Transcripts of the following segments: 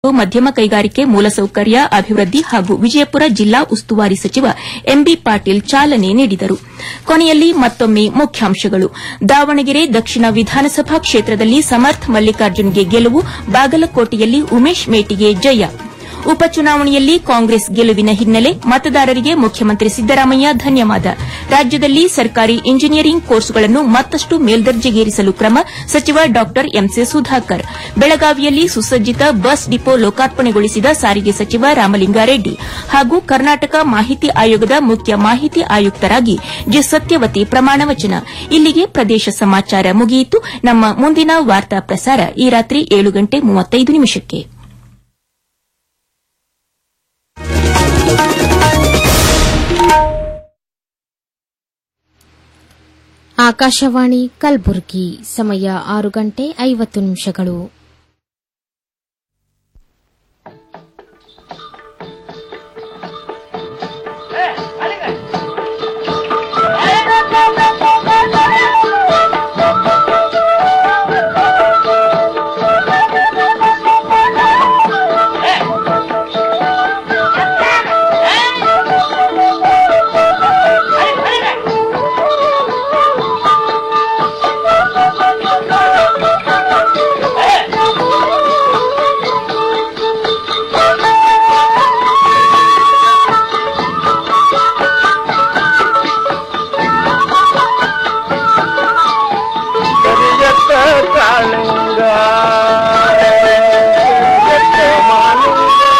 ಮಧ್ಯಮ ಕೈಗಾರಿಕೆ ಮೂಲಸೌಕರ್ಯ ಅಭಿವೃದ್ಧಿ ಹಾಗೂ ವಿಜಯಪುರ ಜಿಲ್ಲಾ ಉಸ್ತುವಾರಿ ಸಚಿವ ಎಂಬಿ ಪಾಟೀಲ್ ಚಾಲನೆ ನೀಡಿದರು ಕೊನೆಯಲ್ಲಿ ಮತ್ತೊಮ್ಮೆ ಮುಖ್ಯಾಂಶಗಳು ದಾವಣಗೆರೆ ದಕ್ಷಿಣ ವಿಧಾನಸಭಾ ಕ್ಷೇತ್ರದಲ್ಲಿ ಸಮರ್ಥ್ ಮಲ್ಲಿಕಾರ್ಜುನ್ಗೆ ಗೆಲುವು ಬಾಗಲಕೋಟೆಯಲ್ಲಿ ಉಮೇಶ್ ಮೇಟಿಗೆ ಜಯ ಉಪಚುನಾವಣೆಯಲ್ಲಿ ಕಾಂಗ್ರೆಸ್ ಗೆಲುವಿನ ಹಿನ್ನೆಲೆ ಮತದಾರರಿಗೆ ಮುಖ್ಯಮಂತ್ರಿ ಸಿದ್ದರಾಮಯ್ಯ ಧನ್ಯವಾದ ರಾಜ್ಯದಲ್ಲಿ ಸರ್ಕಾರಿ ಇಂಜಿನಿಯರಿಂಗ್ ಕೋರ್ಸ್ಗಳನ್ನು ಮತ್ತಷ್ಟು ಮೇಲ್ದರ್ಜೆಗೇರಿಸಲು ಕ್ರಮ ಸಚಿವ ಡಾ ಎಂಸಿ ಸುಧಾಕರ್ ಬೆಳಗಾವಿಯಲ್ಲಿ ಸುಸಜ್ಜಿತ ಬಸ್ ಡಿಪೋ ಲೋಕಾರ್ಪಣೆಗೊಳಿಸಿದ ಸಾರಿಗೆ ಸಚಿವ ರಾಮಲಿಂಗಾರೆಡ್ಡಿ ಹಾಗೂ ಕರ್ನಾಟಕ ಮಾಹಿತಿ ಆಯೋಗದ ಮುಖ್ಯ ಮಾಹಿತಿ ಆಯುಕ್ತರಾಗಿ ಜಿ ಸತ್ಯವತಿ ಪ್ರಮಾಣವಚನ ಇಲ್ಲಿಗೆ ಪ್ರದೇಶ ಸಮಾಚಾರ ಮುಗಿಯಿತು ನಮ್ಮ ಮುಂದಿನ ವಾರ್ತಾ ಪ್ರಸಾರ ಈ ರಾತ್ರಿ ಏಳು ಗಂಟೆ ಮೂವತ್ತೈದು ನಿಮಿಷಕ್ಕೆ ಆಕಾಶವಾಣಿ ಕಲಬುರಗಿ ಸಮಯ ಆರು ಗಂಟೆ ಐವತ್ತು ನಿಮಿಷಗಳು ಕರಿಯತ್ತ ಕಾಳಿಂಗ ಕರಿಯತ್ತ ಮಾಲಿಂಗ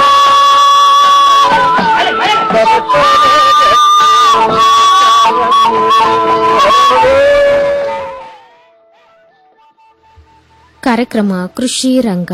ಕಾರ್ಯಕ್ರಮ ಕೃಷಿ ರಂಗ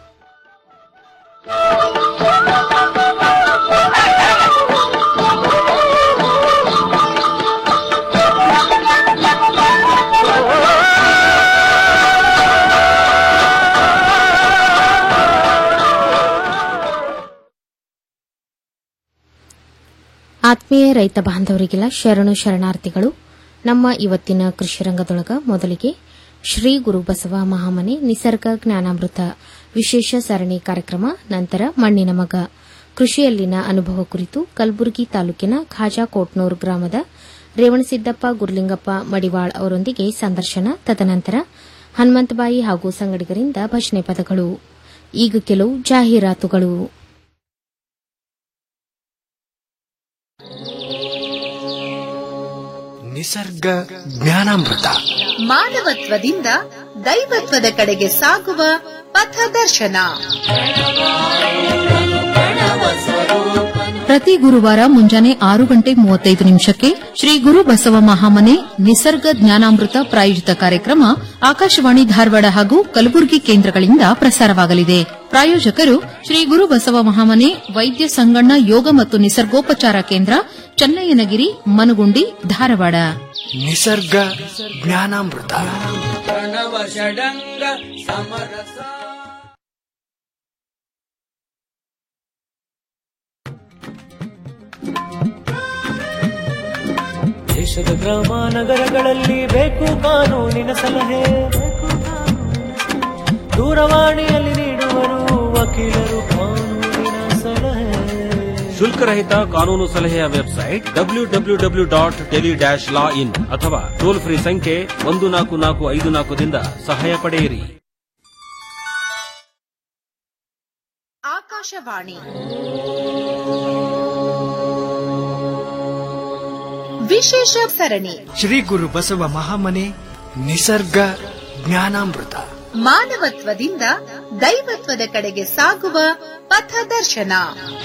ಆತ್ಮೀಯ ರೈತ ಬಾಂಧವರಿಗೆಲ್ಲ ಶರಣು ಶರಣಾರ್ಥಿಗಳು ನಮ್ಮ ಇವತ್ತಿನ ಕೃಷಿ ರಂಗದೊಳಗ ಮೊದಲಿಗೆ ಶ್ರೀ ಗುರು ಬಸವ ಮಹಾಮನೆ ನಿಸರ್ಗ ಜ್ಞಾನಾಮೃತ ವಿಶೇಷ ಸರಣಿ ಕಾರ್ಯಕ್ರಮ ನಂತರ ಮಣ್ಣಿನ ಮಗ ಕೃಷಿಯಲ್ಲಿನ ಅನುಭವ ಕುರಿತು ಕಲಬುರಗಿ ತಾಲೂಕಿನ ಖಾಜಾಕೋಟ್ನೂರ್ ಗ್ರಾಮದ ರೇವಣಸಿದ್ದಪ್ಪ ಗುರ್ಲಿಂಗಪ್ಪ ಮಡಿವಾಳ್ ಅವರೊಂದಿಗೆ ಸಂದರ್ಶನ ತದನಂತರ ಹನುಮಂತಬಾಯಿ ಹಾಗೂ ಸಂಗಡಿಗರಿಂದ ಭಜನೆ ಪದಗಳು ಈಗ ಕೆಲವು ಜಾಹೀರಾತುಗಳು ನಿಸರ್ಗ ಜ್ಞಾನಾಮೃತ ಮಾನವತ್ವದಿಂದ ದೈವತ್ವದ ಕಡೆಗೆ ಸಾಗುವ ಪಥದರ್ಶನ ಪ್ರತಿ ಗುರುವಾರ ಮುಂಜಾನೆ ಆರು ಗಂಟೆ ಮೂವತ್ತೈದು ನಿಮಿಷಕ್ಕೆ ಶ್ರೀ ಗುರು ಬಸವ ಮಹಾಮನೆ ನಿಸರ್ಗ ಜ್ಞಾನಾಮೃತ ಪ್ರಾಯೋಜಿತ ಕಾರ್ಯಕ್ರಮ ಆಕಾಶವಾಣಿ ಧಾರವಾಡ ಹಾಗೂ ಕಲಬುರಗಿ ಕೇಂದ್ರಗಳಿಂದ ಪ್ರಸಾರವಾಗಲಿದೆ ಪ್ರಾಯೋಜಕರು ಶ್ರೀ ಗುರು ಬಸವ ಮಹಾಮನೆ ವೈದ್ಯ ಸಂಗಣ್ಣ ಯೋಗ ಮತ್ತು ನಿಸರ್ಗೋಪಚಾರ ಕೇಂದ್ರ ಚನ್ನಯ್ಯನಗಿರಿ ಮನಗುಂಡಿ ಧಾರವಾಡ ನಿಸರ್ಗ ಜ್ಞಾನಾಮೃತ ದೇಶದ ಗ್ರಾಮ ನಗರಗಳಲ್ಲಿ ಬೇಕು ಕಾನೂನಿನ ಸಲಹೆ ದೂರವಾಣಿಯಲ್ಲಿ ನೀಡುವರು ವಕೀಲರು ಕಾನೂನಿನ ಸಲಹೆ ಶುಲ್ಕರಹಿತ ಕಾನೂನು ಸಲಹೆಯ website W W W dot Delhi dash law in ಅಥವಾ ಟೋಲ್ ಫ್ರೀ ಸಂಖ್ಯೆ ಒಂದು ನಾಲ್ಕು ನಾಲ್ಕು ಐದು ನಾಲ್ಕದಿಂದ ಸಹಾಯ ಪಡೆಯಿರಿ ಆಕಾಶವಾಣಿ ವಿಶೇಷ ಸರಣಿ ಶ್ರೀ ಗುರು ಬಸವ ಮಹಾಮನೆ ನಿಸರ್ಗ ಜ್ಞಾನಾಮೃತ ಮಾನವತ್ವದಿಂದ ದೈವತ್ವದ ಕಡೆಗೆ ಸಾಗುವ ಪಥದರ್ಶನ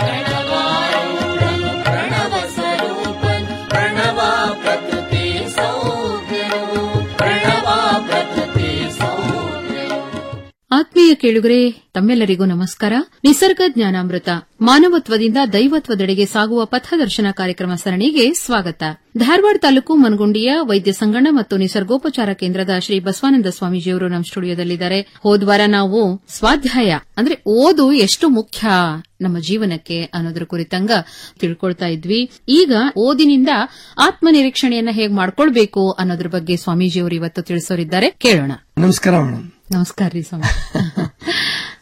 ಆತ್ಮೀಯ ಕೇಳುಗರೆ ತಮ್ಮೆಲ್ಲರಿಗೂ ನಮಸ್ಕಾರ ನಿಸರ್ಗ ಜ್ಞಾನಾಮೃತ ಮಾನವತ್ವದಿಂದ ದೈವತ್ವದೆಡೆಗೆ ಸಾಗುವ ಪಥದರ್ಶನ ಕಾರ್ಯಕ್ರಮ ಸರಣಿಗೆ ಸ್ವಾಗತ ಧಾರವಾಡ ತಾಲೂಕು ಮನಗುಂಡಿಯ ವೈದ್ಯ ಸಂಗಣ್ಣ ಮತ್ತು ನಿಸರ್ಗೋಪಚಾರ ಕೇಂದ್ರದ ಶ್ರೀ ಬಸವಾನಂದ ಸ್ವಾಮೀಜಿಯವರು ನಮ್ಮ ಸ್ಟುಡಿಯೋದಲ್ಲಿದ್ದಾರೆ ಹೋದ್ವಾರ ನಾವು ಸ್ವಾಧ್ಯಾಯ ಅಂದ್ರೆ ಓದು ಎಷ್ಟು ಮುಖ್ಯ ನಮ್ಮ ಜೀವನಕ್ಕೆ ಅನ್ನೋದ್ರ ಕುರಿತಂಗ ತಿಳ್ಕೊಳ್ತಾ ಇದ್ವಿ ಈಗ ಓದಿನಿಂದ ಆತ್ಮನಿರೀಕ್ಷಣೆಯನ್ನ ಹೇಗ್ ಮಾಡ್ಕೊಳ್ಬೇಕು ಅನ್ನೋದ್ರ ಬಗ್ಗೆ ಸ್ವಾಮೀಜಿಯವರು ಇವತ್ತು ತಿಳಿಸೋರಿದ್ದಾರೆ ಕೇಳೋಣ ನಮಸ್ಕಾರ ಮೇಡಮ್ ನಮಸ್ಕಾರ ರೀ ಸ್ವಾಮಿ